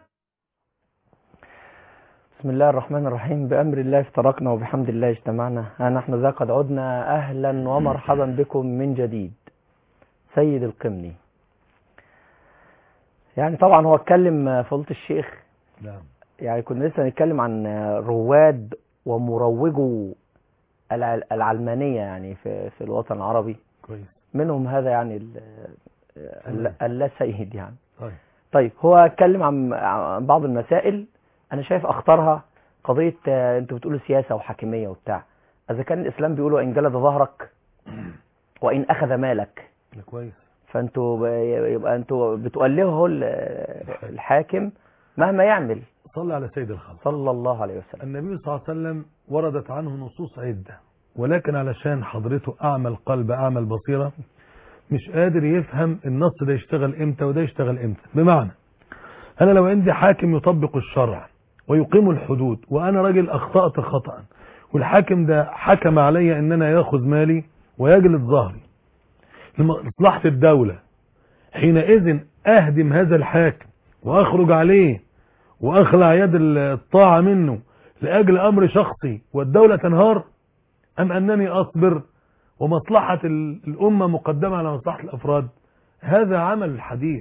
بسم الله الرحمن الرحيم بأمر الله افترقنا وبحمد الله اجتمعنا ها نحن ذا قد عدنا أهلا ومرحبا بكم من جديد سيد القمني يعني طبعا هو اتكلم فضيلة الشيخ نعم يعني كنا لسه نتكلم عن رواد ومروجو الع- العلمانية يعني في, في الوطن العربي كويس منهم هذا يعني ال- ال- اللا سيد يعني طيب طيب هو اتكلم عن عن بعض المسائل انا شايف اخطرها قضيه آه، انتوا بتقولوا سياسه وحاكميه وبتاع اذا كان الاسلام بيقولوا ان جلد ظهرك وان اخذ مالك ده كويس فانتوا ب- يبقى انتوا بتؤلهوا ال- الحاكم مهما يعمل صلى على سيد الخلق صلى الله عليه وسلم النبي صلى الله عليه وسلم وردت عنه نصوص عدة ولكن علشان حضرته أعمى القلب أعمى البصيرة مش قادر يفهم النص ده يشتغل امتى وده يشتغل امتى بمعنى أنا لو عندي حاكم يطبق الشرع ويقيم الحدود وأنا راجل أخطأت خطأ والحاكم ده حكم علي أن أنا ياخذ مالي ويجلد ظهري لمصلحة الدولة حينئذ أهدم هذا الحاكم وأخرج عليه واخلع يد الطاعة منه لاجل امر شخصي والدولة تنهار ام انني اصبر ومصلحة ال- الامة مقدمة على مصلحة الافراد هذا عمل الحديث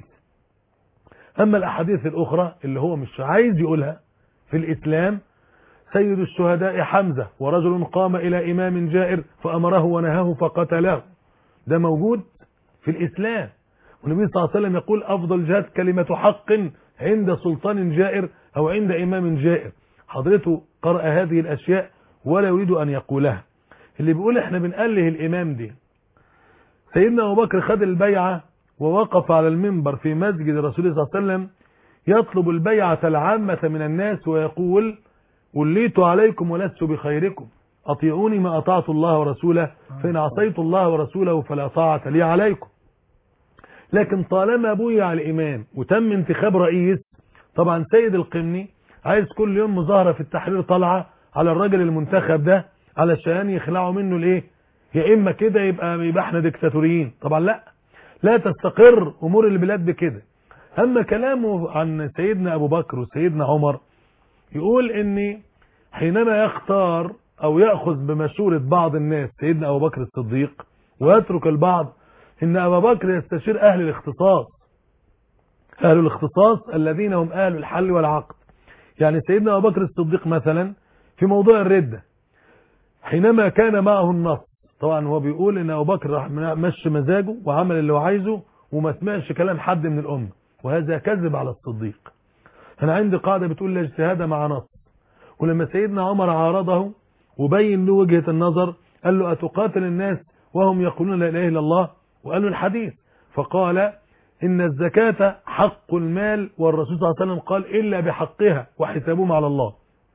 اما الاحاديث الاخرى اللي هو مش عايز يقولها في الاسلام سيد الشهداء حمزة ورجل قام الى امام جائر فامره ونهاه فقتله ده موجود في الاسلام والنبي صلى الله عليه وسلم يقول افضل جهاد كلمة حق عند سلطان جائر او عند امام جائر حضرته قرأ هذه الاشياء ولا يريد ان يقولها اللي بيقول احنا بنأله الامام دي سيدنا ابو بكر خد البيعة ووقف على المنبر في مسجد رسول الله صلى الله عليه وسلم يطلب البيعة العامة من الناس ويقول وليت عليكم ولست بخيركم أطيعوني ما أطعت الله ورسوله فإن عصيت الله ورسوله فلا طاعة لي عليكم لكن طالما بويع الإمام وتم انتخاب رئيس طبعا سيد القمني عايز كل يوم مظاهرة في التحرير طالعة على الراجل المنتخب ده علشان يخلعوا منه الايه يا اما كده يبقى يبقى احنا ديكتاتوريين طبعا لا لا تستقر امور البلاد بكده اما كلامه عن سيدنا ابو بكر وسيدنا عمر يقول ان حينما يختار او يأخذ بمشورة بعض الناس سيدنا ابو بكر الصديق ويترك البعض ان ابا بكر يستشير اهل الاختصاص اهل الاختصاص الذين هم اهل الحل والعقد يعني سيدنا ابو بكر الصديق مثلا في موضوع الردة حينما كان معه النص طبعا هو بيقول ان ابو بكر راح مشي مزاجه وعمل اللي هو عايزه وما سمعش كلام حد من الامه وهذا كذب على الصديق انا عندي قاعده بتقول لا اجتهاد مع نص ولما سيدنا عمر عارضه وبين له وجهه النظر قال له اتقاتل الناس وهم يقولون لا اله الا الله وقال له الحديث فقال ان الزكاه حق المال والرسول صلى الله عليه وسلم قال الا بحقها وحسابهم على الله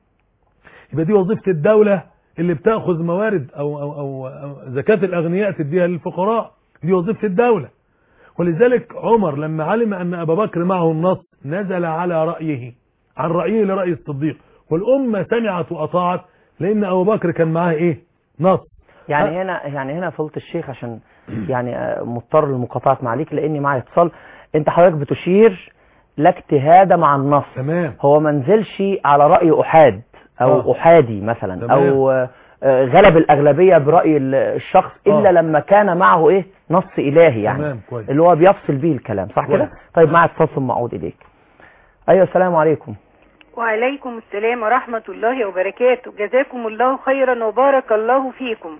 يبقى دي وظيفه الدوله اللي بتاخذ موارد او او او, أو زكاه الاغنياء تديها للفقراء دي وظيفه الدوله ولذلك عمر لما علم ان ابا بكر معه النص نزل على رايه عن رايه لراي الصديق والامه سمعت واطاعت لان ابو بكر كان معاه ايه نص يعني هنا يعني هنا فضيله الشيخ عشان يعني آه، مضطر لمقاطعه معاليك لاني معايا اتصال انت حضرتك بتشير لا اجتهاد مع النص تمام هو ما نزلش على راي احاد او آه. احادي مثلا تمام. او آه، آه، غلب الاغلبيه براي ال- الشخص الا آه. لما كان معه ايه نص الهي يعني تمام كويس اللي هو بيفصل بيه الكلام صح كده كويس. طيب معايا اتصال ثم اعود اليك ايوه السلام عليكم وعليكم السلام ورحمة الله وبركاته جزاكم الله خيرا وبارك الله فيكم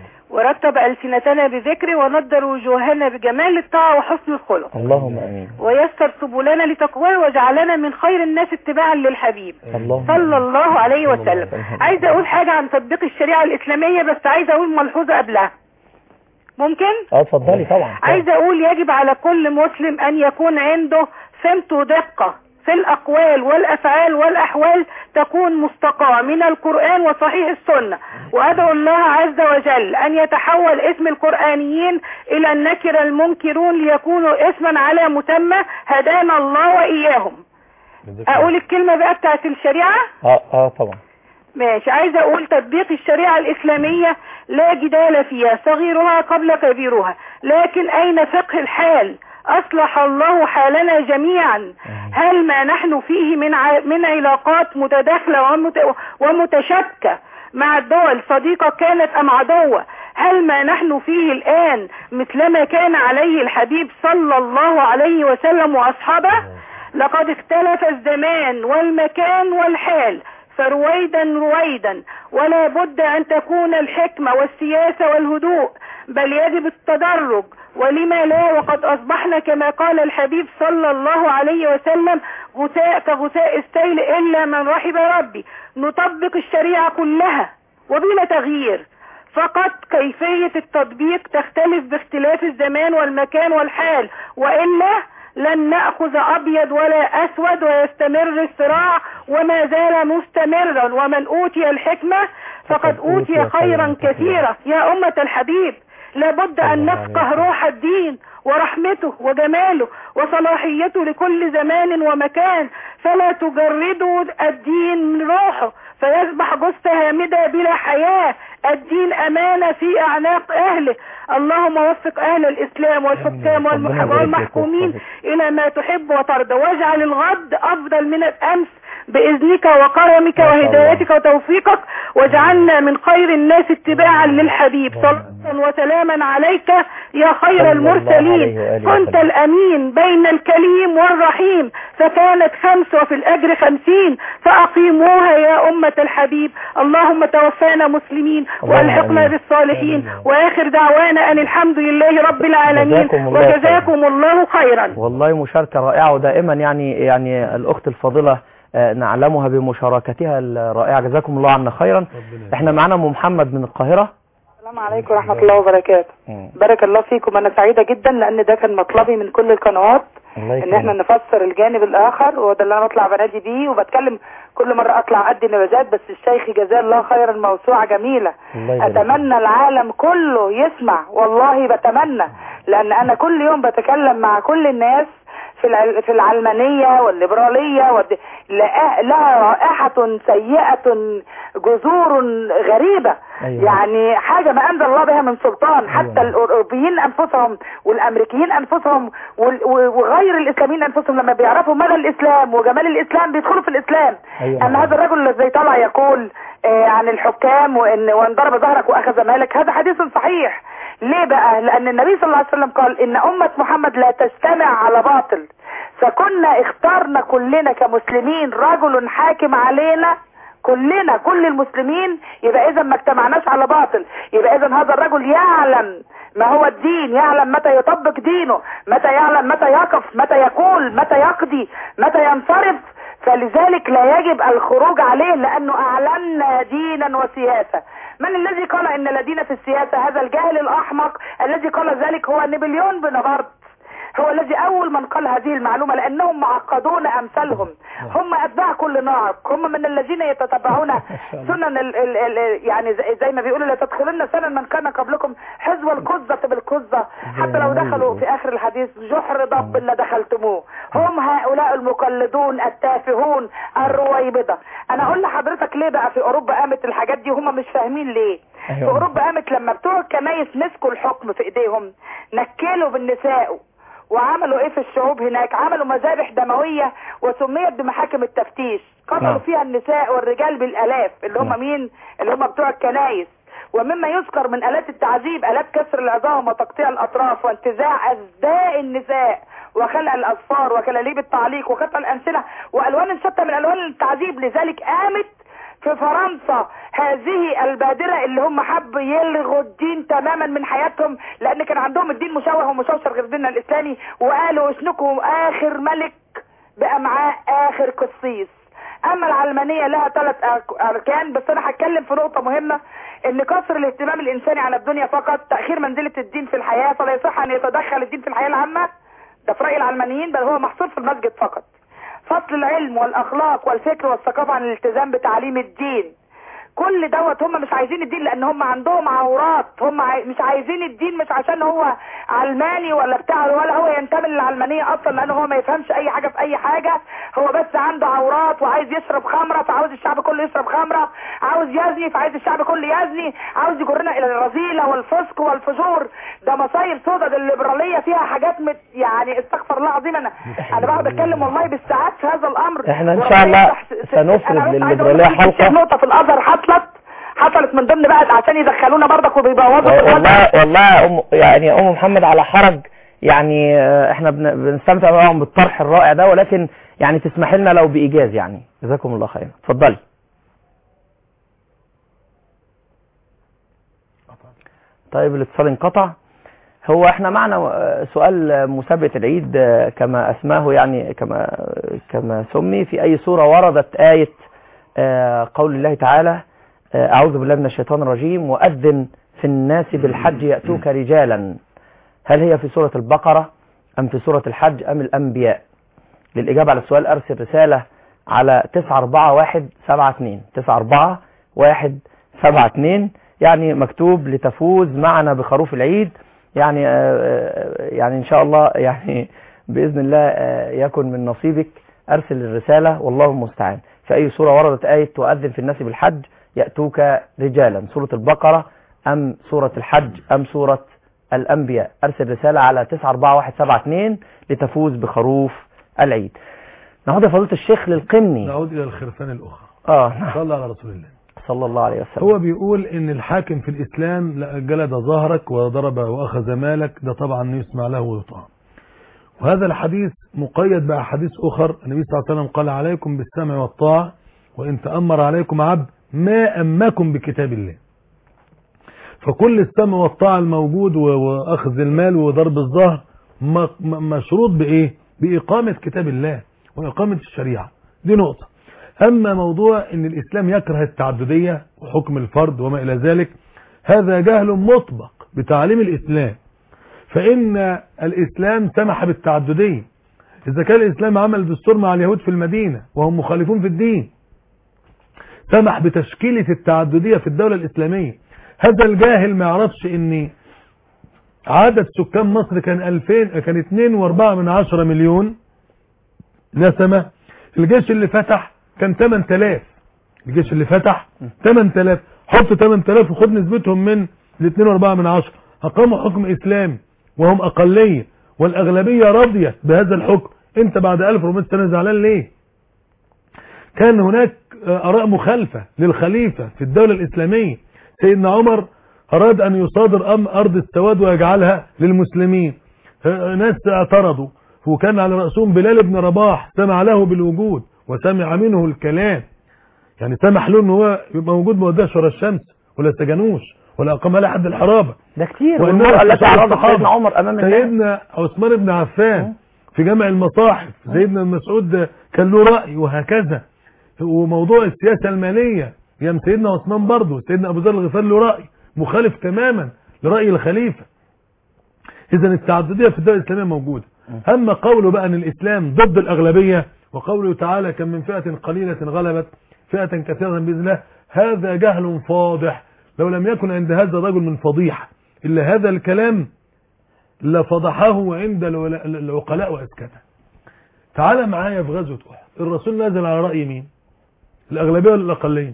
ورتب ألسنتنا بذكره ونضر وجوهنا بجمال الطاعة وحسن الخلق اللهم امين ويسر سبلنا لتقواه وجعلنا من خير الناس اتباعا للحبيب اللهم صلى الله عليه صلى الله وسلم عليه وسلم. عايزة أقول حاجة عن تطبيق الشريعة الإسلامية بس عايزة أقول ملحوظة قبلها ممكن؟ اه اتفضلي طبعا عايزة أقول يجب على كل مسلم أن يكون عنده سمت ودقة في الأقوال والأفعال والأحوال تكون مستقاة من القرآن وصحيح السنة وأدعو الله عز وجل أن يتحول اسم القرآنيين إلى النكر المنكرون ليكونوا اسما على مسمى هدانا الله وإياهم أقول الكلمة بقى بتاعت الشريعة اه اه طبعا ماشي عايزة اقول تطبيق الشريعة الاسلامية لا جدال فيها صغيرها قبل كبيرها لكن اين فقه الحال اصلح الله حالنا جميعا هل ما نحن فيه من ع... من علاقات متداخلة ومت... ومتشابكة مع الدول صديقة كانت ام عدوة هل ما نحن فيه الان مثلما كان عليه الحبيب صلى الله عليه وسلم واصحابه لقد اختلف الزمان والمكان والحال فرويدا رويدا ولا بد ان تكون الحكمة والسياسة والهدوء بل يجب التدرج ولما لا وقد اصبحنا كما قال الحبيب صلى الله عليه وسلم غثاء كغثاء السيل الا من رحب ربي نطبق الشريعة كلها وبلا تغيير فقط كيفية التطبيق تختلف باختلاف الزمان والمكان والحال وإلا لن نأخذ أبيض ولا أسود ويستمر الصراع وما زال مستمرا ومن أوتي الحكمة فقد أوتي خيرا كثيرا يا أمة الحبيب لابد أن نفقه روح الدين ورحمته وجماله وصلاحيته لكل زمان ومكان فلا تجردوا الدين من روحه فيصبح جثة هامدة بلا حياة الدين أمانة في أعناق أهله اللهم وفق أهل الإسلام والحكام ربنا والمح- يبارك فيك والمحكومين ويحفظك. إلى ما تحب وترضى واجعل الغد أفضل من الأمس بإذنك وكرمك ما شاء الله. وهدايتك وتوفيقك واجعلنا من خير الناس اتباعا للحبيب صلاة وسلاما عليك يا خير صلى الله المرسلين عليه وآله كنت وسلم. الأمين بين الكليم والرحيم فكانت خمس وفي الأجر خمسين فأقيموها يا أمة الحبيب اللهم توفانا مسلمين اللهم والحقنا آمين. بالصالحين وآخر دعوانا أن الحمد لله رب العالمين جزاكم الله خيرا. وجزاكم الله خيرا والله مشاركة رائعة ودائما يعني يعني الأخت الفاضلة آه، نعلمها بمشاركتها الرائعة جزاكم الله عنا خيرا احنا معانا ام محمد من القاهرة السلام عليكم ورحمة الله وبركاته بارك الله فيكم انا سعيدة جدا لان ده كان مطلبي من كل القنوات الله ان احنا يكرمك نفسر الجانب الاخر وده اللي انا بطلع بنادي بيه وبتكلم كل مرة اطلع ادي نبذات بس الشيخ جزاه الله خيرا موسوعة جميلة الله يبارك فيك. اتمنى العالم كله يسمع والله بتمنى لان انا كل يوم بتكلم مع كل الناس في العل- في العلمانيه والليبراليه والد... لها لها رائحه سيئه جذور غريبه أيوة. يعني حاجه ما انزل الله بها من سلطان حتى أيوة. الاوروبيين انفسهم والامريكيين انفسهم وال- و- وغير الاسلاميين انفسهم لما بيعرفوا مدى الاسلام وجمال الاسلام بيدخلوا في الاسلام أيوة. ان هذا الرجل الذي طلع يقول آه، عن الحكام وان وان ضرب ظهرك واخذ مالك هذا حديث صحيح ليه بقى لان النبي صلى الله عليه وسلم قال ان امه محمد لا تجتمع على باطل فكنا اخترنا كلنا كمسلمين رجل حاكم علينا كلنا كل المسلمين يبقى اذا ما اجتمعناش على باطل يبقى اذا هذا الرجل يعلم ما هو الدين يعلم متى يطبق دينه متى يعلم متى يقف متى يقول متى يقضي متى ينصرف فلذلك لا يجب الخروج عليه لانه اعلنا دينا وسياسه من الذي قال ان لا دين في السياسه هذا الجاهل الاحمق الذي قال ذلك هو نابليون بونابرت هو الذي اول من قال هذه المعلومه لانهم معقدون امثالهم هم اتباع كل ناعق هم من الذين يتتبعون سنن ال ال ال يعني زي, زي ما بيقولوا لا تدخلن سنن من كان قبلكم حزب القزه بالقزه حتى لو دخلوا في اخر الحديث جحر ضب لدخلتموه هم هؤلاء المقلدون التافهون الرويبضه انا اقول لحضرتك ليه بقى في اوروبا قامت الحاجات دي هم مش فاهمين ليه أيوة. في اوروبا قامت لما بتوع الكنايس مسكوا الحكم في ايديهم نكلوا بالنساء وعملوا ايه في الشعوب هناك عملوا مذابح دموية وسميت بمحاكم التفتيش نعم. قتلوا فيها النساء والرجال بالالاف اللي هم نعم. مين اللي هم بتوع الكنايس ومما يذكر من الات التعذيب الات كسر العظام وتقطيع الاطراف وانتزاع ازداء النساء وخلع الاظفار وكلاليب التعليق وقطع الامثله والوان شتى من الوان التعذيب لذلك قامت في فرنسا هذه البادرة اللي هم حبوا يلغوا الدين تماما من حياتهم لان كان عندهم الدين مشوه ومشوشر غير ديننا الاسلامي وقالوا اشنكوا اخر ملك بامعاء اخر قسيس اما العلمانية لها ثلاث اركان بس انا هتكلم في نقطة مهمة ان كسر الاهتمام الانساني على الدنيا فقط تأخير منزلة الدين في الحياة فلا يصح ان يتدخل الدين في الحياة العامة ده في رأي العلمانيين بل هو محصور في المسجد فقط فصل العلم والاخلاق والفكر والثقافه عن الالتزام بتعليم الدين كل دوت هم مش عايزين الدين لان هم عندهم عورات هم عاي... مش عايزين الدين مش عشان هو علماني ولا بتاع ولا هو ينتمي للعلمانيه اصلا لان هو ما يفهمش اي حاجه في اي حاجه هو بس عنده عورات وعايز يشرب خمره فعاوز الشعب كله يشرب خمره عاوز يزني فعايز الشعب كله يزني عاوز يجرنا الى الرذيله والفسق والفجور ده مصايب سودا ده الليبراليه فيها حاجات مت... يعني استغفر الله العظيم انا انا بقعد اتكلم والله بالساعات في هذا الامر إحنا إن وربنا شاء الله يفتح س- س- سنفرد أنا بس عايزة للليبرالية أقول لك في حلقة. نقطه في الازهر حصلت حصلت من ضمن بقى عشان يدخلونا برضك وبيبوظوا في والله الازهر والله يا ام يعني يا ام محمد على حرج يعني آه، احنا بن- بنستمتع معاهم بالطرح الرائع ده ولكن يعني تسمح لنا لو بايجاز يعني جزاكم الله خيرا اتفضلي طيب الاتصال انقطع هو احنا معنا آه، سؤال آه، مسابقة العيد آه، كما اسماه يعني كما كما سمي في اي سورة وردت آية آه، قول الله تعالى آه، اعوذ بالله من الشيطان الرجيم واذن في الناس بالحج يأتوك رجالا هل هي في سورة البقرة ام في سورة الحج ام الانبياء للاجابة على السؤال ارسل رسالة على 941172 941172 يعني مكتوب لتفوز معنا بخروف العيد يعني آه، آه، يعني ان شاء الله يعني باذن الله آه، يكن من نصيبك ارسل الرساله والله المستعان في اي سوره وردت ايه تؤذن في الناس بالحج ياتوك رجالا سوره البقره ام سوره الحج ام سوره الانبياء ارسل رساله على 941172 لتفوز بخروف العيد نعود يا فضيله الشيخ للقمني نعود الى الخرفان الاخرى اه نعم. صلى على رسول الله صلى الله عليه وسلم هو بيقول ان الحاكم في الاسلام لا جلد ظهرك وضرب واخذ مالك ده طبعا يسمع له ويطاع وهذا الحديث مقيد باحاديث اخر النبي صلى الله عليه وسلم قال عليكم بالسمع والطاعه وان تامر عليكم عبد ما امكم بكتاب الله فكل السمع والطاعه الموجود و- واخذ المال وضرب الظهر م- م- مشروط بايه باقامه كتاب الله واقامه الشريعه دي نقطه اما موضوع ان الاسلام يكره التعدديه وحكم الفرد وما الى ذلك هذا جهل مطبق بتعليم الاسلام فان الاسلام سمح بالتعدديه اذا كان الاسلام عمل دستور مع اليهود في المدينه وهم مخالفون في الدين سمح بتشكيله التعدديه في الدوله الاسلاميه هذا الجاهل ما يعرفش ان عدد سكان مصر كان 2000 كان 2.4 من 10 مليون نسمة الجيش اللي فتح كان 8000 الجيش اللي فتح 8000 حط 8000 وخد نسبتهم من ال 2.4 من عشرة أقاموا حكم إسلامي وهم أقلية والأغلبية راضية بهذا الحكم أنت بعد 1400 سنة زعلان ليه كان هناك آراء مخالفة للخليفة في الدولة الإسلامية سيدنا عمر أراد أن يصادر أم أرض السواد ويجعلها للمسلمين ناس اعترضوا وكان على رأسهم بلال بن رباح سمع له بالوجود وسمع منه الكلام يعني سمح له ان هو يبقى موجود ما وداش ورا الشمس ولا سجنوش ولا اقام عليه حد الحرابه ده كتير وإنما والمرأة التي استشار عرضت الصحابة. سيدنا عمر أمام الناس سيدنا عثمان بن عفان في جمع المصاحف سيدنا مسعود ده كان له رأي وهكذا وموضوع السياسة المالية يام سيدنا عثمان برضه سيدنا أبو ذر الغفاري له رأي مخالف تماما لرأي الخليفة إذا التعددية في الدولة الإسلامية موجودة أما قوله بقى أن الإسلام ضد الأغلبية وقوله تعالى كم من فئة قليلة غلبت فئة كثيرة بإذن الله هذا جهل فاضح لو لم يكن عند هذا الرجل من فضيحة إلا هذا الكلام لفضحه عند الولا- العقلاء وأسكته تعال معايا في غزوة أحد الرسول نزل على رأي مين الأغلبية ولا الأقلية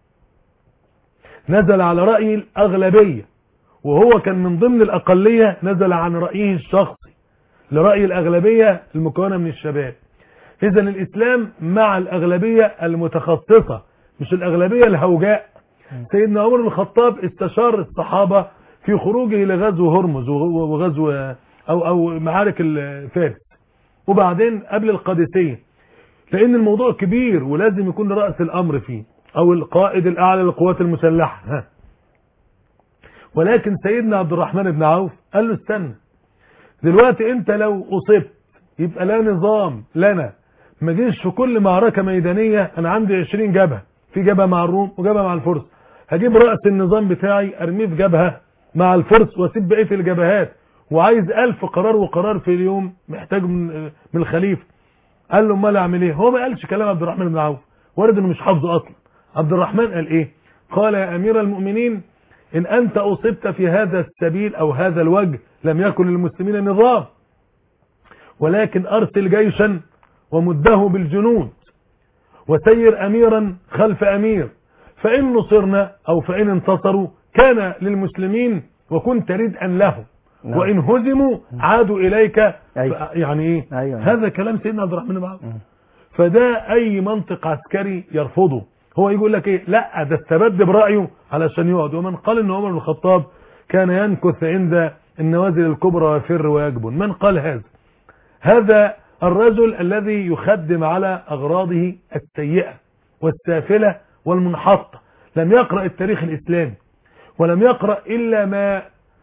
نزل على رأي الأغلبية وهو كان من ضمن الأقلية نزل عن رأيه الشخصي لرأي الأغلبية المكونة من الشباب إذا الإسلام مع الأغلبية المتخصصة مش الأغلبية الهوجاء سيدنا عمر بن الخطاب استشار الصحابة في خروجه لغزو هرمز وغزو أو أو معارك الفارس وبعدين قبل القادسية لأن الموضوع كبير ولازم يكون رأس الأمر فيه أو القائد الأعلى للقوات المسلحة ها. ولكن سيدنا عبد الرحمن بن عوف قال له استنى دلوقتي انت لو اصبت يبقى لا نظام لنا ما جيش في كل معركة ميدانية انا عندي 20 جبهة في جبهة مع الروم وجبهة مع الفرس هجيب رأس النظام بتاعي ارميه في جبهة مع الفرس واسيب بقية الجبهات وعايز ألف قرار وقرار في اليوم محتاج من, من الخليفة قال له امال اعمل ايه هو ما قالش كلام عبد الرحمن بن عوف وارد انه مش حافظه اصلا عبد الرحمن قال ايه قال يا امير المؤمنين ان انت اصبت في هذا السبيل او هذا الوجه لم يكن للمسلمين نظام ولكن ارسل جيشا ومده بالجنود وسير اميرا خلف امير فان نصرنا او فان انتصروا كان للمسلمين وكنت ردءا لهم نعم. وان هزموا عادوا اليك أيوة. ف- يعني ايه أيوة. هذا كلام سيدنا عبد الرحمن بن عوف فده اي منطق عسكري يرفضه هو يقول لك ايه لا ده استبد برايه علشان يقعد ومن قال ان عمر بن الخطاب كان ينكث عند النوازل الكبرى ويفر ويجبن من قال هذا هذا الرجل الذي يخدم على اغراضه السيئه والسافله والمنحطه لم يقرا التاريخ الاسلامي ولم يقرا الا ما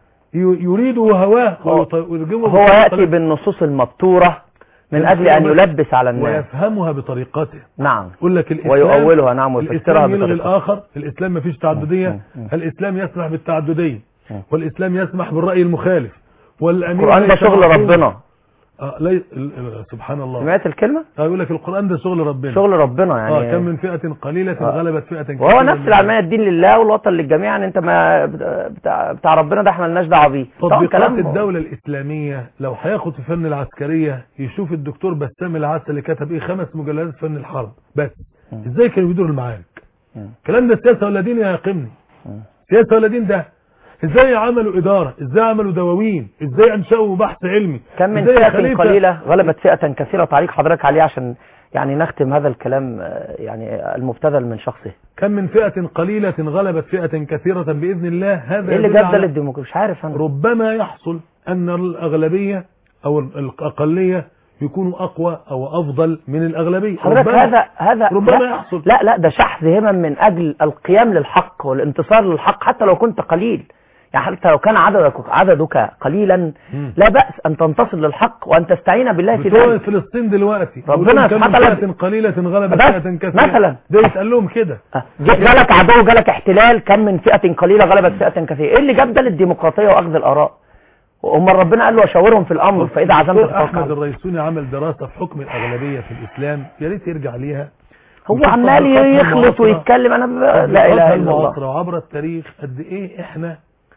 ي- يريده هواه هو- ويط- ويرجمه هو بطريقة- يأتي بالنصوص المبتورة من أجل أن يلبس على الناس ويفهمها بطريقته نعم يقول لك الاسلام ويؤولها نعم ويفسرها الاسلام يلغي بطريقته الاخر الاسلام ما فيش تعدديه الاسلام يسمح بالتعدديه والاسلام يسمح بالراي المخالف والامير القرآن ده ليس شغل معصوما. ربنا آه لي... ال- ال- سبحان الله سمعت الكلمة آه يقول لك القران ده شغل ربنا شغل ربنا اه كم يعني من فئه قليله آه. غلبت فئه كثيره وهو نفس بإذن العلمانية الدين لله والوطن للجميع يعني انت ما بتاع, بتاع ربنا ده احنا ملناش دعوه بيه طبعا تطبيقات كلام الدولة الإسلامية لو هياخد في فن العسكرية يشوف الدكتور بسام العسل اللي كتب إيه خمس مجلدات في فن الحرب بس إزاي كانوا بيدوروا المعارك مم. الكلام ده سياسة ولا دين يا يقمني مم. سياسة ولا دين ده إزاي عملوا إدارة إزاي عملوا دواوين إزاي أنشأوا بحث علمي كم من إزاي فئة الخليفة- قليلة غلبت فئة كثيرة تعليق حضرتك عليه عشان يعني نختم هذا الكلام آه، يعني المبتذل من شخصه كم من فئة قليلة غلبت فئة كثيرة بإذن الله هذا ايه اللي يدل جاب ده على- للديمقراطية مش عارف انا ربما يحصل أن الأغلبية أو الأقلية يكونوا أقوى أو أفضل من الأغلبية حضرتك ربما- هذا هذا ربما لا, يحصل. لا لا ده شحذ همم من اجل القيام للحق والانتصار للحق حتى لو كنت قليل يعني حتى لو كان عددك عددك قليلا مم. لا بأس ان تنتصر للحق وان تستعين بالله في بتوع ذلك فلسطين دلوقتي ربنا يقولون كم سبحانه من وتعالى- فئة قليلة غلبت بس فئة كثيرة مثلا. ده يتقال لهم كده آه، جالك عدو جالك احتلال كم من فئة قليلة غلبت فئة كثيرة ايه اللي جاب ده للديمقراطية واخذ الاراء امال ربنا قال له وشاورهم في الامر فاذا عزمت الدكتور فتوكل أحمد على الله. الريسوني عمل دراسة في حكم الأغلبية في الإسلام يا ريت يرجع ليها هو وشوف عمال تطبيقاتها يخلط المعاصرة- ويتكلم انا ب... لا تطبيقاتها اله الا الله المعاصرة وعبر التاريخ قد ايه احنا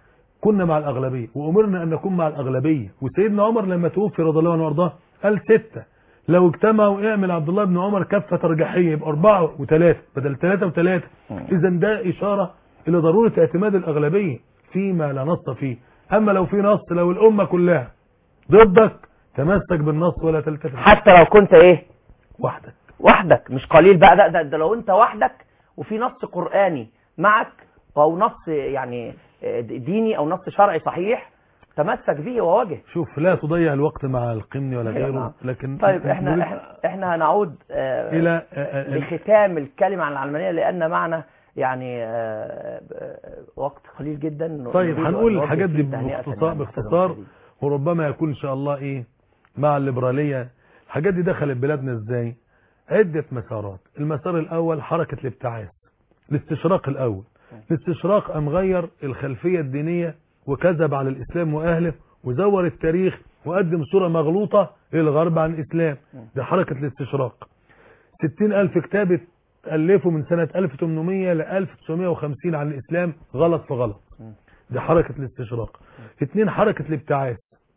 كنا مع الأغلبية وأمرنا أن نكون مع الأغلبية وسيدنا عمر لما توفي رضي الله عنه وارضاه قال ستة لو اجتمعوا اعمل عبد الله بن عمر كفة ترجيحية يبقى أربعة وثلاثة بدل ثلاثة وثلاثة إذا ده إشارة إلى ضرورة اعتماد الأغلبية فيما لا نص فيه أما لو في نص لو الأمة كلها ضدك تمسك بالنص ولا تلتفت حتى لو كنت ايه وحدك وحدك مش قليل بقى ده, ده, ده لو انت وحدك وفي نص قرآني معك او نص يعني آه، ديني او نص شرعي صحيح تمسك به وواجه شوف لا تضيع الوقت مع القمن ولا أيوة غيره نعم. لكن طيب احنا نريد احنا, احنا هنعود آه، إلى آه، آه، لختام الكلمة عن العلمانية لأن معنا يعني آه، آه، وقت قليل جدا طيب نريد أن هنقول نوجه الحاجات دي فيه تهنئة باختصار يعني باختصار أستاذ وربما يكون ان شاء الله ايه مع الليبراليه الحاجات دي دخلت بلادنا ازاي عده مسارات المسار الاول حركه الابتعاث الاستشراق الاول الاستشراق قام غير الخلفيه الدينيه وكذب على الاسلام واهله وزور التاريخ وقدم صوره مغلوطه للغرب عن الاسلام ده حركه الاستشراق 60 ألف كتاب ألفوا من سنة 1800 ل 1950 عن الإسلام غلط في غلط دي حركة الاستشراق اتنين حركة الابتعاث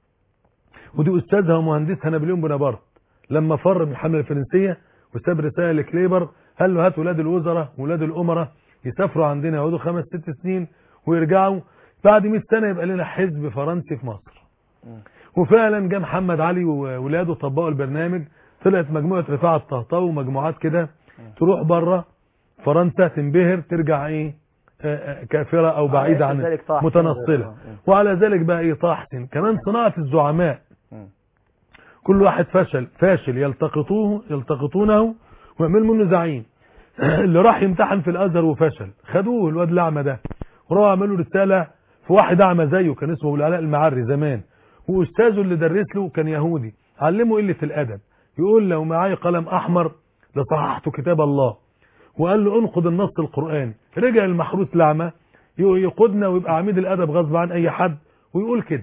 ودي أستاذها ومهندسها نابليون بونابرت لما فر من الحملة الفرنسية وساب رسالة لكليبر قال له هات ولاد الوزراء ولاد الأمراء يسافروا عندنا يقعدوا خمس ست سنين ويرجعوا بعد 100 سنة يبقى لنا حزب فرنسي في مصر وفعلا جه محمد علي وولاده طبقوا البرنامج طلعت مجموعة رفاعة الطهطاوي ومجموعات كده تروح بره فرنسا تنبهر ترجع ايه آه، آه، كافرة او بعيدة عن ذلك طه حسين متنصلة مم. وعلى ذلك بقى ايه طه حسين كمان صناعة الزعماء مم. كل واحد فشل فاشل يلتقطوه يلتقطونه ويعمل منه زعيم اللي راح يمتحن في الازهر وفشل خدوه الواد الاعمى ده وراحوا عملوا رساله في واحد اعمى زيه كان اسمه ابو العلاء المعري زمان واستاذه اللي درس له كان يهودي علمه قله الادب يقول لو معايا قلم احمر لصححت كتاب الله وقال له انقض النص القراني رجع المحروس الاعمى يقودنا ويبقى عميد الادب غصب عن اي حد ويقول كده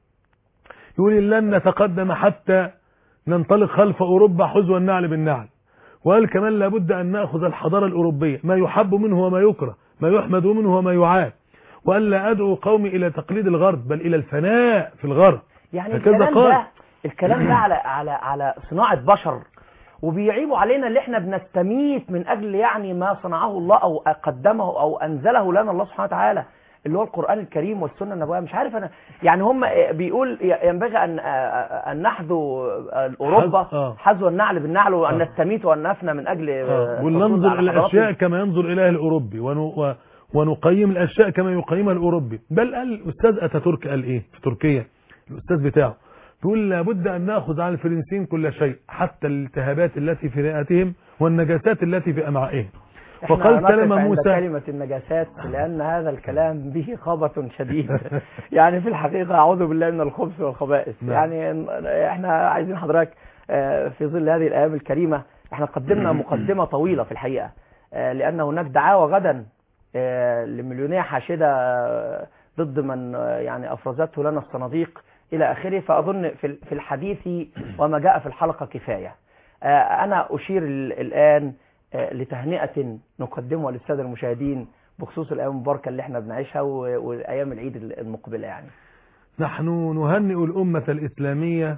يقول لن نتقدم حتى ننطلق خلف أوروبا حذو النعل بالنعل وقال كمان لابد أن نأخذ الحضارة الأوروبية ما يحب منه وما يكره ما يحمد منه وما يعاب وقال لا أدعو قومي إلى تقليد الغرب بل إلى الفناء في الغرب يعني هكذا الكلام قال. ده الكلام ده على على على صناعة بشر وبيعيبوا علينا اللي احنا بنستميت من اجل يعني ما صنعه الله او قدمه او انزله لنا الله سبحانه وتعالى اللي هو القرآن الكريم والسنة النبوية مش عارف انا يعني هم بيقول ينبغي ان ان نحذو اوروبا حذ- آه. حذو النعل بالنعل وان آه. نستميت وان نفنى من اجل آه، الحصول ولننظر على إلى حضارات الأشياء كما ينظر إليها الأوروبي ون- و- ونقيم الأشياء كما يقيمها الأوروبي بل قال الأستاذ أتاتورك قال إيه في تركيا الأستاذ بتاعه بيقول لابد أن نأخذ على الفرنسيين كل شيء حتى الالتهابات التي في رئتهم والنجاسات التي في أمعائهم احنا وقال نقف كلمة عند موسى كلمة النجاسات لأن هذا الكلام به خبث شديد يعني في الحقيقة أعوذ بالله من الخبث والخبائث نعم. يعني احنا عايزين حضرتك آه، في ظل هذه الأيام الكريمة احنا قدمنا مقدمة طويلة في الحقيقة آه، لأن هناك دعاوى غدا آه، لمليونية حاشدة آه، ضد من آه، يعني أفرزته لنا الصناديق إلى آخره فأظن في في الحديث وما جاء في الحلقة كفاية آه، أنا أشير ال- الآن آه، لتهنئة نقدمها للسادة المشاهدين بخصوص الأيام المباركة اللي احنا بنعيشها و- وأيام العيد المقبلة يعني نحن نهنئ الأمة الإسلامية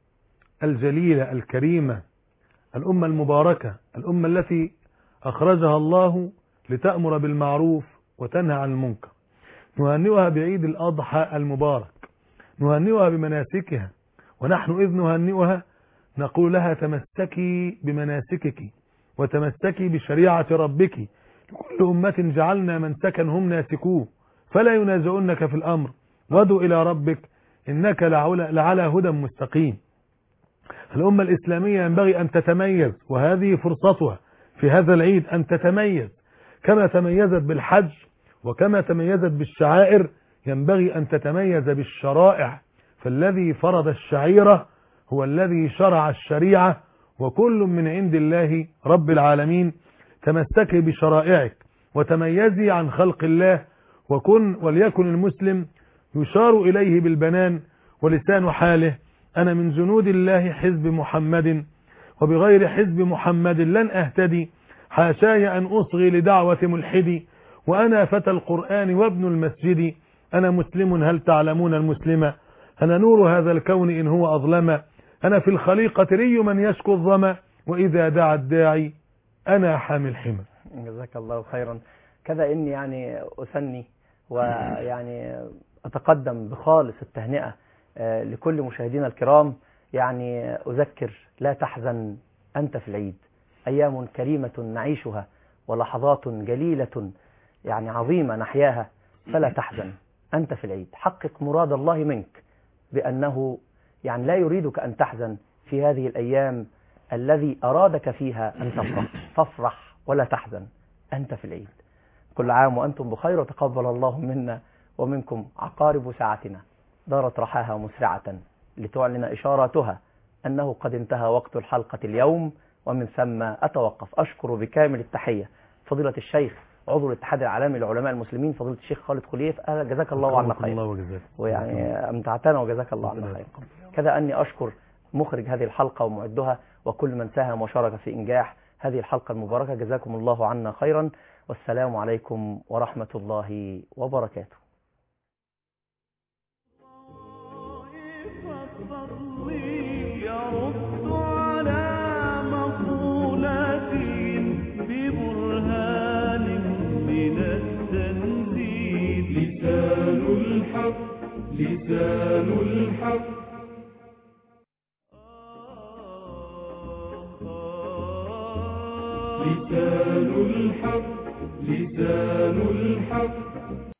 الجليلة الكريمة الأمة المباركة الأمة التي أخرجها الله لتأمر بالمعروف وتنهى عن المنكر نهنئها بعيد الأضحى المبارك نهنئها بمناسكها ونحن إذ نهنئها نقول لها تمسكي بمناسكك وتمسكي بشريعة ربك لكل أمة جعلنا منسكا هم ناسكوه فلا ينازعنك في الأمر وادعو إلى ربك إنك لعلى لعلى هدى مستقيم الأمة الإسلامية ينبغي أن تتميز وهذه فرصتها في هذا العيد أن تتميز كما تميزت بالحج وكما تميزت بالشعائر ينبغي أن تتميز بالشرائع فالذي فرض الشعيرة هو الذي شرع الشريعة وكل من عند الله رب العالمين تمسكي بشرائعك وتميزي عن خلق الله وكن وليكن المسلم يشار إليه بالبنان ولسان حاله أنا من جنود الله حزب محمد وبغير حزب محمد لن أهتدي حاشاي أن أصغي لدعوة ملحدي وأنا فتى القرآن وابن المسجد أنا مسلم هل تعلمون المسلم أنا نور هذا الكون إن هو أظلم أنا في الخليقة ري من يشكو الظما وإذا دعا الداعي أنا حامل حمى جزاك الله خيرا كذا إني يعني أثني ويعني أتقدم بخالص التهنئة آه، لكل مشاهدينا الكرام يعني أذكر لا تحزن أنت في العيد أيام كريمة نعيشها ولحظات جليلة يعني عظيمة نحياها فلا تحزن أنت في العيد حقق مراد الله منك بأنه يعني لا يريدك أن تحزن في هذه الأيام الذي أرادك فيها أن تفرح فافرح ولا تحزن أنت في العيد كل عام وأنتم بخير وتقبل الله منا ومنكم عقارب ساعتنا دارت رحاها مسرعة لتعلن إشاراتها أنه قد انتهى وقت الحلقة اليوم ومن ثم أتوقف أشكر بكامل التحية فضيلة الشيخ عضو الاتحاد العالمي لعلماء المسلمين فضيلة الشيخ خالد خليف أهلا جزاك الله عنا أكرمكم خير الله وجزاك ويعني أمتعتنا وجزاك الله عنا خير كذا أني أشكر مخرج هذه الحلقة ومعدها وكل من ساهم وشارك في إنجاح هذه الحلقة المباركة جزاكم الله عنا خيرا والسلام عليكم ورحمة الله وبركاته يرد على مقولات ببرهان من التنزيل لسان الحق لسان الحق لسان الحق لسان الحق